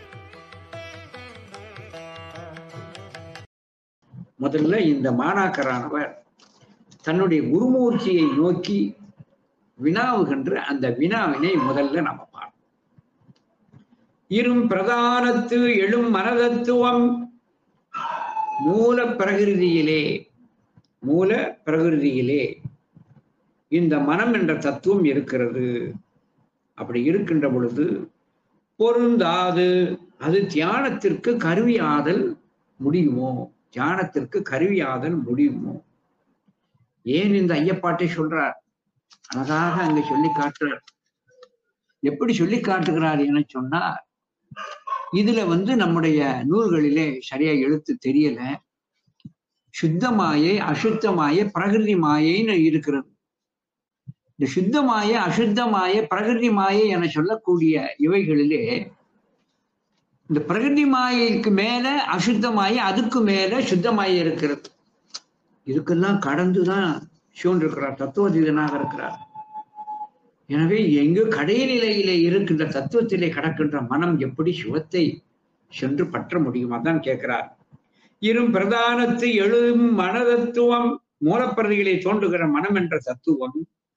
முதல்ல இந்த மாணாக்கரானவர் தன்னுடைய குருமூர்த்தியை நோக்கி வினாவுகின்ற அந்த வினாவினை முதல்ல நம்ம பார்ப்போம் இரும் பிரதானத்து எழும் மனதத்துவம் மூல பிரகிருதியிலே மூல பிரகிருதியிலே இந்த மனம் என்ற தத்துவம் இருக்கிறது அப்படி இருக்கின்ற பொழுது பொருந்தாது அது தியானத்திற்கு கருவியாதல் முடியுமோ தியானத்திற்கு கருவியாதல் முடியுமோ ஏன் இந்த ஐயப்பாட்டை சொல்றார் அழகாக அங்க சொல்லி காட்டுறார் எப்படி சொல்லி காட்டுகிறார் என சொன்னார் இதுல வந்து நம்முடைய நூல்களிலே சரியா எழுத்து தெரியல சுத்தமாயே அசுத்தமாயே பிரகிருதி மாயைன்னு இருக்கிறது இந்த சுத்தமாய அசுத்தமாய பிரகிருதி மாயை என சொல்லக்கூடிய இவைகளிலே இந்த பிரகிருதி மாயைக்கு மேல அசுத்தமாய அதுக்கு மேல சுத்தமாய இருக்கிறது இதுக்கெல்லாம் கடந்துதான் சிவன் இருக்கிறார் தத்துவதீதனாக இருக்கிறார் எனவே எங்கு கடைநிலையிலே இருக்கின்ற தத்துவத்திலே கடக்கின்ற மனம் எப்படி சிவத்தை சென்று பற்ற முடியும் அதான் கேட்கிறார் இரும் பிரதானத்து எழும் மனதத்துவம் மூலப்பிரதிகளை தோன்றுகிற மனம் என்ற தத்துவம்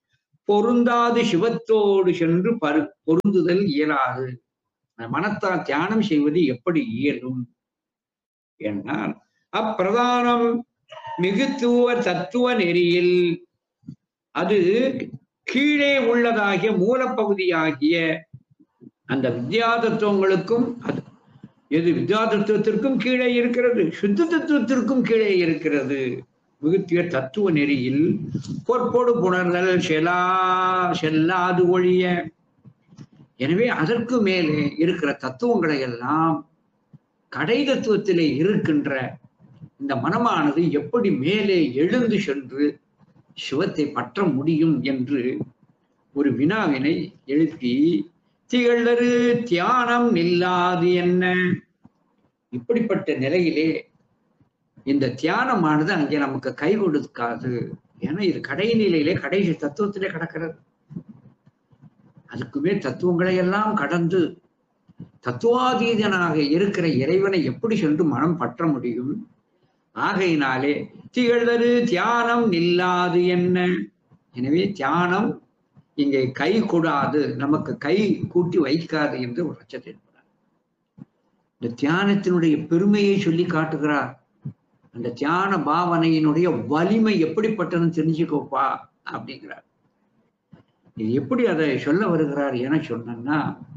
பொருந்தாது சிவத்தோடு சென்று பரு பொருந்துதல் இயலாது அந்த மனத்தால் தியானம் செய்வது எப்படி இயலும் என்றால் அப்பிரதானம் மிகுத்துவ தத்துவ நெறியில் அது கீழே உள்ளதாகிய மூலப்பகுதியாகிய அந்த வித்யா தத்துவங்களுக்கும் அது எது வித்யா தத்துவத்திற்கும் கீழே இருக்கிறது சுத்த தத்துவத்திற்கும் கீழே இருக்கிறது மிகுத்திய தத்துவ நெறியில் பொற்போடு புணர்தல் செலா செல்லாது ஒழிய எனவே அதற்கு மேலே இருக்கிற தத்துவங்களை எல்லாம் கடை தத்துவத்திலே இருக்கின்ற இந்த மனமானது எப்படி மேலே எழுந்து சென்று சிவத்தை பற்ற முடியும் என்று ஒரு வினாவினை எழுப்பி திகழரு தியானம் நில்லாது என்ன இப்படிப்பட்ட நிலையிலே இந்த தியானமானது அங்கே நமக்கு கை கொடுக்காது ஏன்னா இது கடை நிலையிலே கடைசி தத்துவத்திலே கிடக்கிறது அதுக்குமே தத்துவங்களை எல்லாம் கடந்து தத்துவாதீதனாக இருக்கிற இறைவனை எப்படி சென்று மனம் பற்ற முடியும் ஆகையினாலே திகழ்தரு தியானம் நில்லாது என்ன எனவே தியானம் இங்கே கை கொடாது நமக்கு கை கூட்டி வைக்காது என்று ஒரு அச்சத்தை என்பார் இந்த தியானத்தினுடைய பெருமையை சொல்லி காட்டுகிறார் அந்த தியான பாவனையினுடைய வலிமை எப்படிப்பட்டதுன்னு தெரிஞ்சுக்கோப்பா அப்படிங்கிறார் இது எப்படி அதை சொல்ல வருகிறார் என சொன்னா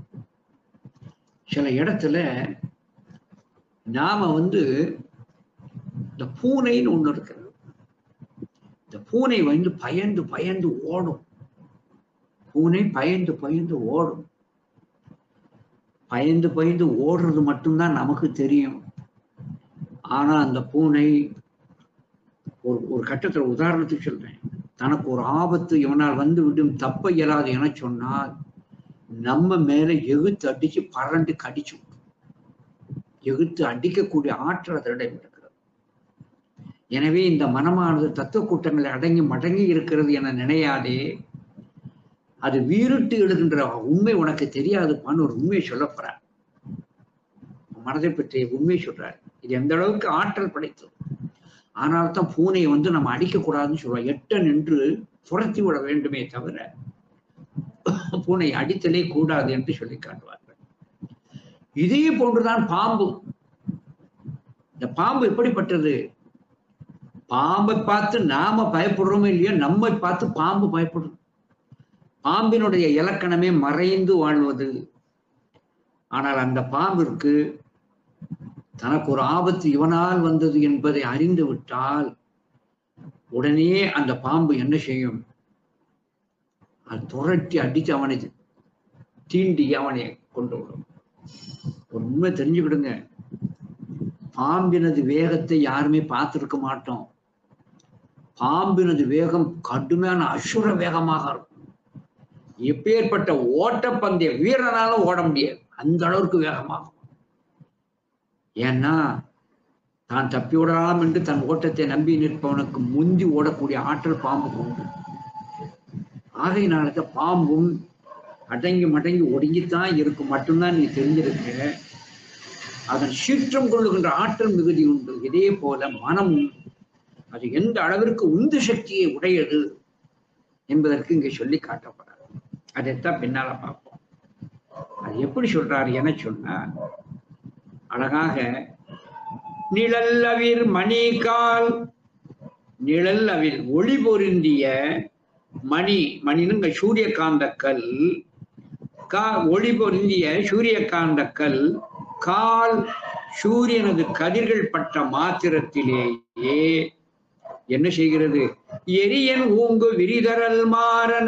சில இடத்துல நாம வந்து இந்த பூனைன்னு ஒண்ணு இருக்கிறது இந்த பூனை வந்து பயந்து பயந்து ஓடும் பூனை பயந்து பயந்து ஓடும் பயந்து பயந்து ஓடுறது மட்டும்தான் நமக்கு தெரியும் ஆனா அந்த பூனை ஒரு ஒரு கட்டத்துல உதாரணத்துக்கு சொல்றேன் தனக்கு ஒரு ஆபத்து இவனால் வந்து விடும் தப்ப இயலாது என சொன்னால் நம்ம மேல எகுத்து அடிச்சு பரண்டு கடிச்சு எகுத்து அடிக்கக்கூடிய ஆற்றல் அதனிடம் இருக்கிறது எனவே இந்த மனமானது தத்துவ கூட்டங்களை அடங்கி மடங்கி இருக்கிறது என நினையாதே அது வீறிட்டு எழுகின்ற உண்மை உனக்கு தெரியாதுப்பான்னு ஒரு உண்மையை சொல்ல போறார் மனதை பற்றிய உண்மை சொல்றார் இது எந்த அளவுக்கு ஆற்றல் படைத்தது ஆனால் தான் பூனையை வந்து நம்ம அடிக்கக்கூடாதுன்னு சொல்லுவோம் எட்ட நின்று துரத்தி விட வேண்டுமே தவிர பூனை அடித்தலே கூடாது என்று சொல்லி காட்டுவார்கள் இதே போன்றுதான் பாம்பு இந்த பாம்பு எப்படிப்பட்டது பாம்பை பார்த்து நாம பயப்படுறோமோ இல்லையோ நம்மை பார்த்து பாம்பு பயப்படும் பாம்பினுடைய இலக்கணமே மறைந்து வாழ்வது ஆனால் அந்த பாம்பிற்கு தனக்கு ஒரு ஆபத்து இவனால் வந்தது என்பதை அறிந்து விட்டால் உடனே அந்த பாம்பு என்ன செய்யும் அது துரட்டி அடித்து அவனை தீண்டி அவனை கொண்டு விடும் ஒரு உண்மை தெரிஞ்சுக்கிடுங்க பாம்பினது வேகத்தை யாருமே பார்த்திருக்க மாட்டோம் பாம்பினது வேகம் கடுமையான அசுர வேகமாக இருக்கும் எப்பேற்பட்ட ஓட்டப்பந்தய வீரனாலும் ஓட முடியாது அந்த அளவுக்கு வேகமாகும் ஏன்னா தான் தப்பி விடலாம் என்று தன் ஓட்டத்தை நம்பி நிற்பவனுக்கு முந்தி ஓடக்கூடிய ஆற்றல் பாம்புக்கு உண்டு ஆகையினால பாம்பும் அடங்கி மடங்கி ஒடுங்கித்தான் இருக்கும் மட்டும்தான் நீ தெரிஞ்சிருக்க அதன் சீற்றம் கொள்ளுகின்ற ஆற்றல் மிகுதி உண்டு இதே போல மனமும் அது எந்த அளவிற்கு உந்து சக்தியை உடையது என்பதற்கு இங்கே சொல்லி காட்டப்படுறார் அதைத்தான் பின்னால பார்ப்போம் அது எப்படி சொல்றாரு என சொன்னா அழகாக நிழல் அவிர் மணிகால் நிழல் அவில் ஒளி பொருந்திய மணி மணினுங்க சூரியகாந்த கல் கா ஒளி பொருந்திய சூரியகாந்த கல் கால் சூரியனது கதிர்கள் பட்ட மாத்திரத்திலேயே என்ன செய்கிறது எரியன் ஊங்கு விரிதரல் மாறன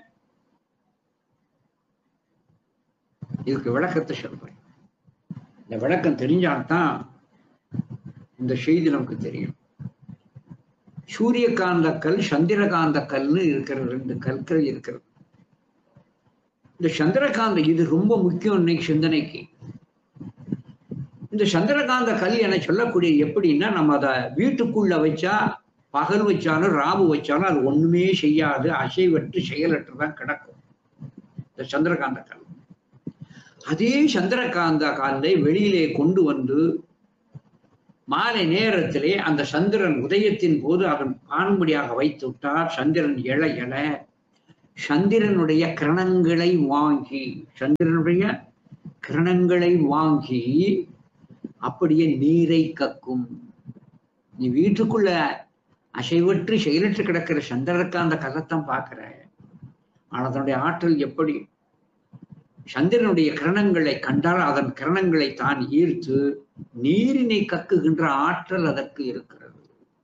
இதுக்கு விளக்கத்தை சொல்றேன் இந்த விளக்கம் தெரிஞ்சால்தான் இந்த செய்தி நமக்கு தெரியும் சூரியகாந்த கல் சந்திரகாந்த கல்னு இருக்கிற ரெண்டு கற்கள் இருக்கிறது இந்த சந்திரகாந்த இது ரொம்ப முக்கியம் இன்னைக்கு சிந்தனைக்கு இந்த சந்திரகாந்த கல் என சொல்லக்கூடிய எப்படின்னா நம்ம அதை வீட்டுக்குள்ள வச்சா பகல் வச்சாலும் ராவு வச்சாலும் அது ஒண்ணுமே செய்யாது அசைவற்று செயலற்று தான் கிடக்கும் இந்த சந்திரகாந்த கல் அதே சந்திரகாந்த காலை வெளியிலே கொண்டு வந்து மாலை நேரத்திலே அந்த சந்திரன் உதயத்தின் போது அவன் காணும்படியாக வைத்து விட்டார் சந்திரன் எழ எழ சந்திரனுடைய கிரணங்களை வாங்கி சந்திரனுடைய கிரணங்களை வாங்கி அப்படியே நீரை கக்கும் நீ வீட்டுக்குள்ள அசைவற்று செயலற்று கிடக்கிற சந்திரனுக்கு அந்த கதைத்தான் பார்க்கிற ஆனா அதனுடைய ஆற்றல் எப்படி சந்திரனுடைய கிரணங்களை கண்டால் அதன் கிரணங்களை தான் ஈர்த்து நீரினை கக்குகின்ற ஆற்றல் அதற்கு இருக்கிறது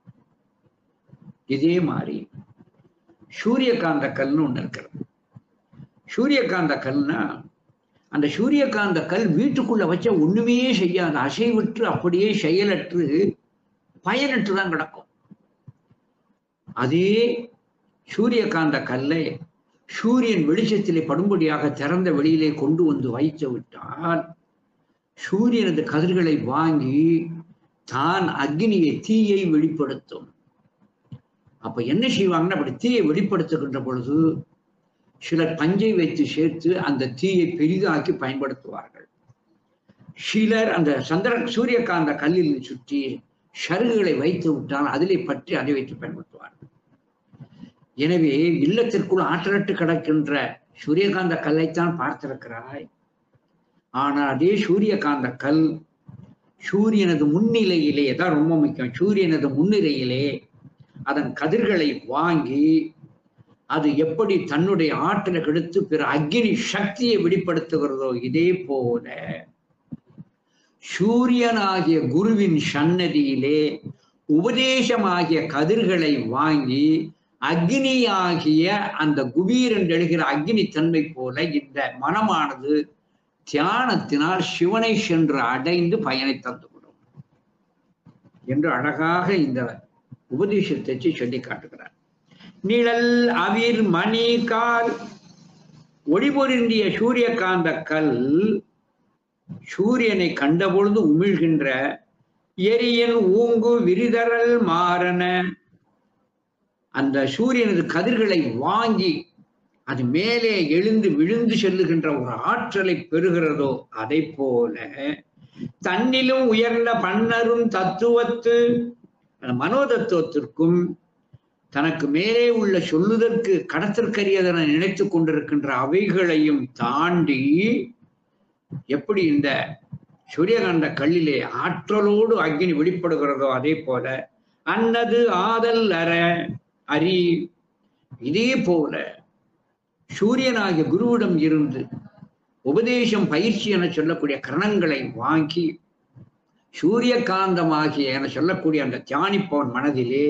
இதே மாதிரி சூரியகாந்த கல்னு ஒண்ணு இருக்கிறது சூரியகாந்த கல்னா அந்த சூரியகாந்த கல் வீட்டுக்குள்ள வச்ச ஒண்ணுமே செய்யாது அசைவற்று அப்படியே செயலற்று பயனற்று தான் கிடக்கும் அதே சூரியகாந்த கல்லை சூரியன் வெளிச்சத்திலே படும்படியாக திறந்த வெளியிலே கொண்டு வந்து வைத்து விட்டால் சூரியனது கதிர்களை வாங்கி தான் அக்னியை தீயை வெளிப்படுத்தும் அப்ப என்ன செய்வாங்கன்னா அப்படி தீயை வெளிப்படுத்துகின்ற பொழுது சிலர் பஞ்சை வைத்து சேர்த்து அந்த தீயை பெரிதாக்கி பயன்படுத்துவார்கள் சிலர் அந்த சந்திர சூரியகாந்த கல்லில் சுற்றி சருகுகளை வைத்து விட்டால் அதிலே பற்றி அதை வைத்து பயன்படுத்துவார்கள் எனவே இல்லத்திற்குள் ஆற்றலட்டு கிடக்கின்ற சூரியகாந்த கல்லைத்தான் பார்த்திருக்கிறாய் ஆனால் அதே சூரியகாந்த கல் சூரியனது முன்னிலையிலே தான் ரொம்ப முக்கியம் சூரியனது முன்னிலையிலே அதன் கதிர்களை வாங்கி அது எப்படி தன்னுடைய ஆற்றலை கெடுத்து பிற அக்னி சக்தியை வெளிப்படுத்துகிறதோ இதே போல சூரியனாகிய குருவின் சன்னதியிலே உபதேசமாகிய கதிர்களை வாங்கி அக்னியாகிய அந்த குபீரன் எழுகிற அக்னி தன்மை போல இந்த மனமானது தியானத்தினால் சிவனை சென்று அடைந்து பயனை தந்துவிடும் என்று அழகாக இந்த உபதேசத்தை சொல்லி காட்டுகிறார் நிழல் அவிர் மணி கால் ஒளிபொருந்திய சூரியகாந்த கல் சூரியனை கண்டபொழுது உமிழ்கின்ற எரியன் ஊங்கு விரிதரல் மாறன அந்த சூரியனது கதிர்களை வாங்கி அது மேலே எழுந்து விழுந்து செல்லுகின்ற ஒரு ஆற்றலை பெறுகிறதோ அதை போல தன்னிலும் உயர்ந்த பன்னரும் தத்துவத்து அந்த மனோதத்துவத்திற்கும் தனக்கு மேலே உள்ள சொல்லுதற்கு கடத்திற்கரியதென நினைத்துக் கொண்டிருக்கின்ற அவைகளையும் தாண்டி எப்படி இந்த சூரியகாந்த கல்லிலே ஆற்றலோடு அக்னி வெளிப்படுகிறதோ அதே போல அன்னது ஆதல் அற அரி இதே போல சூரியனாகிய குருவிடம் இருந்து உபதேசம் பயிற்சி என சொல்லக்கூடிய கரணங்களை வாங்கி சூரியகாந்தமாகிய என சொல்லக்கூடிய அந்த தியானிப்பவன் மனதிலே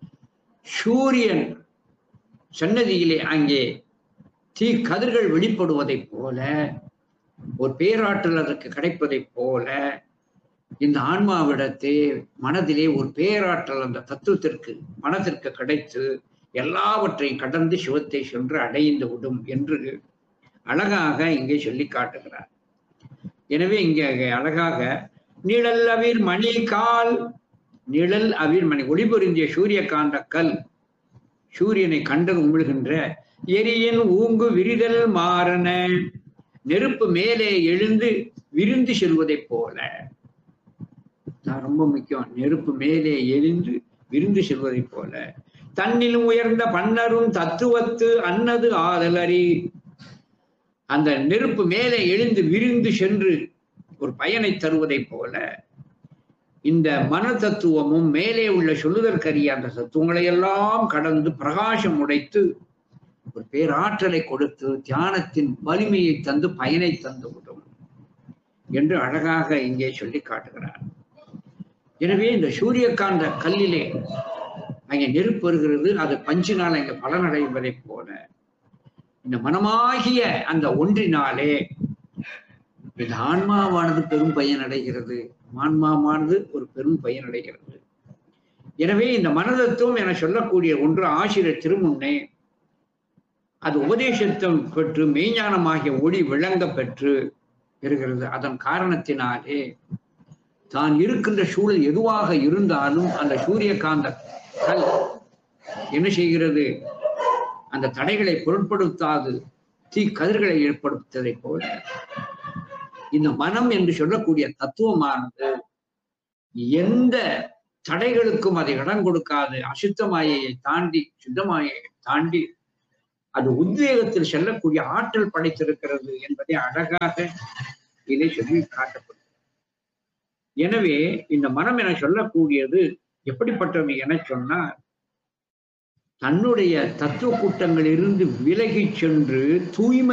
சூரியன் சன்னதியிலே அங்கே தீ கதிர்கள் வெளிப்படுவதைப் போல ஒரு பேராற்றல் அதற்கு கிடைப்பதைப் போல இந்த ஆன்மாவிடத்தே மனதிலே ஒரு பேராற்றல் அந்த தத்துவத்திற்கு மனதிற்கு கிடைத்து எல்லாவற்றையும் கடந்து சிவத்தை சென்று அடைந்து விடும் என்று அழகாக இங்கே சொல்லி காட்டுகிறார் எனவே இங்கே அழகாக நிழல் அவிர் மணி கால் நிழல் அவிர் மணி ஒளிபொருந்திய சூரியகாந்த கல் சூரியனை கண்டது உமிழ்கின்ற எரியன் ஊங்கு விரிதல் மாறன நெருப்பு மேலே எழுந்து விரிந்து செல்வதைப் போல நான் ரொம்ப முக்கியம் நெருப்பு மேலே எழுந்து விரிந்து செல்வதைப் போல தன்னிலும் உயர்ந்த பன்னரும் தத்துவத்து அன்னது ஆதலரி அந்த நெருப்பு மேலே எழுந்து விரிந்து சென்று ஒரு பயனை தருவதைப் போல இந்த மன தத்துவமும் மேலே உள்ள சொல்லுதற்கரிய அந்த தத்துவங்களை எல்லாம் கடந்து பிரகாசம் உடைத்து ஒரு பேராற்றலை கொடுத்து தியானத்தின் வலிமையை தந்து பயனை தந்து விடும் என்று அழகாக இங்கே சொல்லி காட்டுகிறார் எனவே இந்த சூரியகாந்த கல்லிலே அங்கே நெருப்பு வருகிறது அது பஞ்சினால் அங்கே பலனடைவதைப் போல இந்த மனமாகிய அந்த ஒன்றினாலே இந்த ஆன்மாவானது பெரும் பயன் அடைகிறது ஆன்மாவானது ஒரு பெரும் பயன் அடைகிறது எனவே இந்த மனதத்துவம் என சொல்லக்கூடிய ஒன்று ஆசிரியர் திருமுன்னே அது உபதேசத்தம் பெற்று மெய்ஞானமாகிய ஒளி விளங்க பெற்று இருக்கிறது அதன் காரணத்தினாலே தான் இருக்கின்ற சூழல் எதுவாக இருந்தாலும் அந்த சூரியகாந்த கல் என்ன செய்கிறது அந்த தடைகளை பொருட்படுத்தாது தீ கதிர்களை ஏற்படுத்துவதை போல இந்த மனம் என்று சொல்லக்கூடிய தத்துவமானது எந்த தடைகளுக்கும் அதை இடம் கொடுக்காது அசுத்தமாயை தாண்டி சுத்தமாயை தாண்டி அது உத்வேகத்தில் செல்லக்கூடிய ஆற்றல் படைத்திருக்கிறது என்பதை அழகாக இதை சொல்லி காட்டப்படும் எனவே இந்த மனம் என சொல்லக்கூடியது எப்படிப்பட்டது என சொன்னால் தன்னுடைய தத்துவ கூட்டங்களிலிருந்து விலகிச் சென்று தூய்மை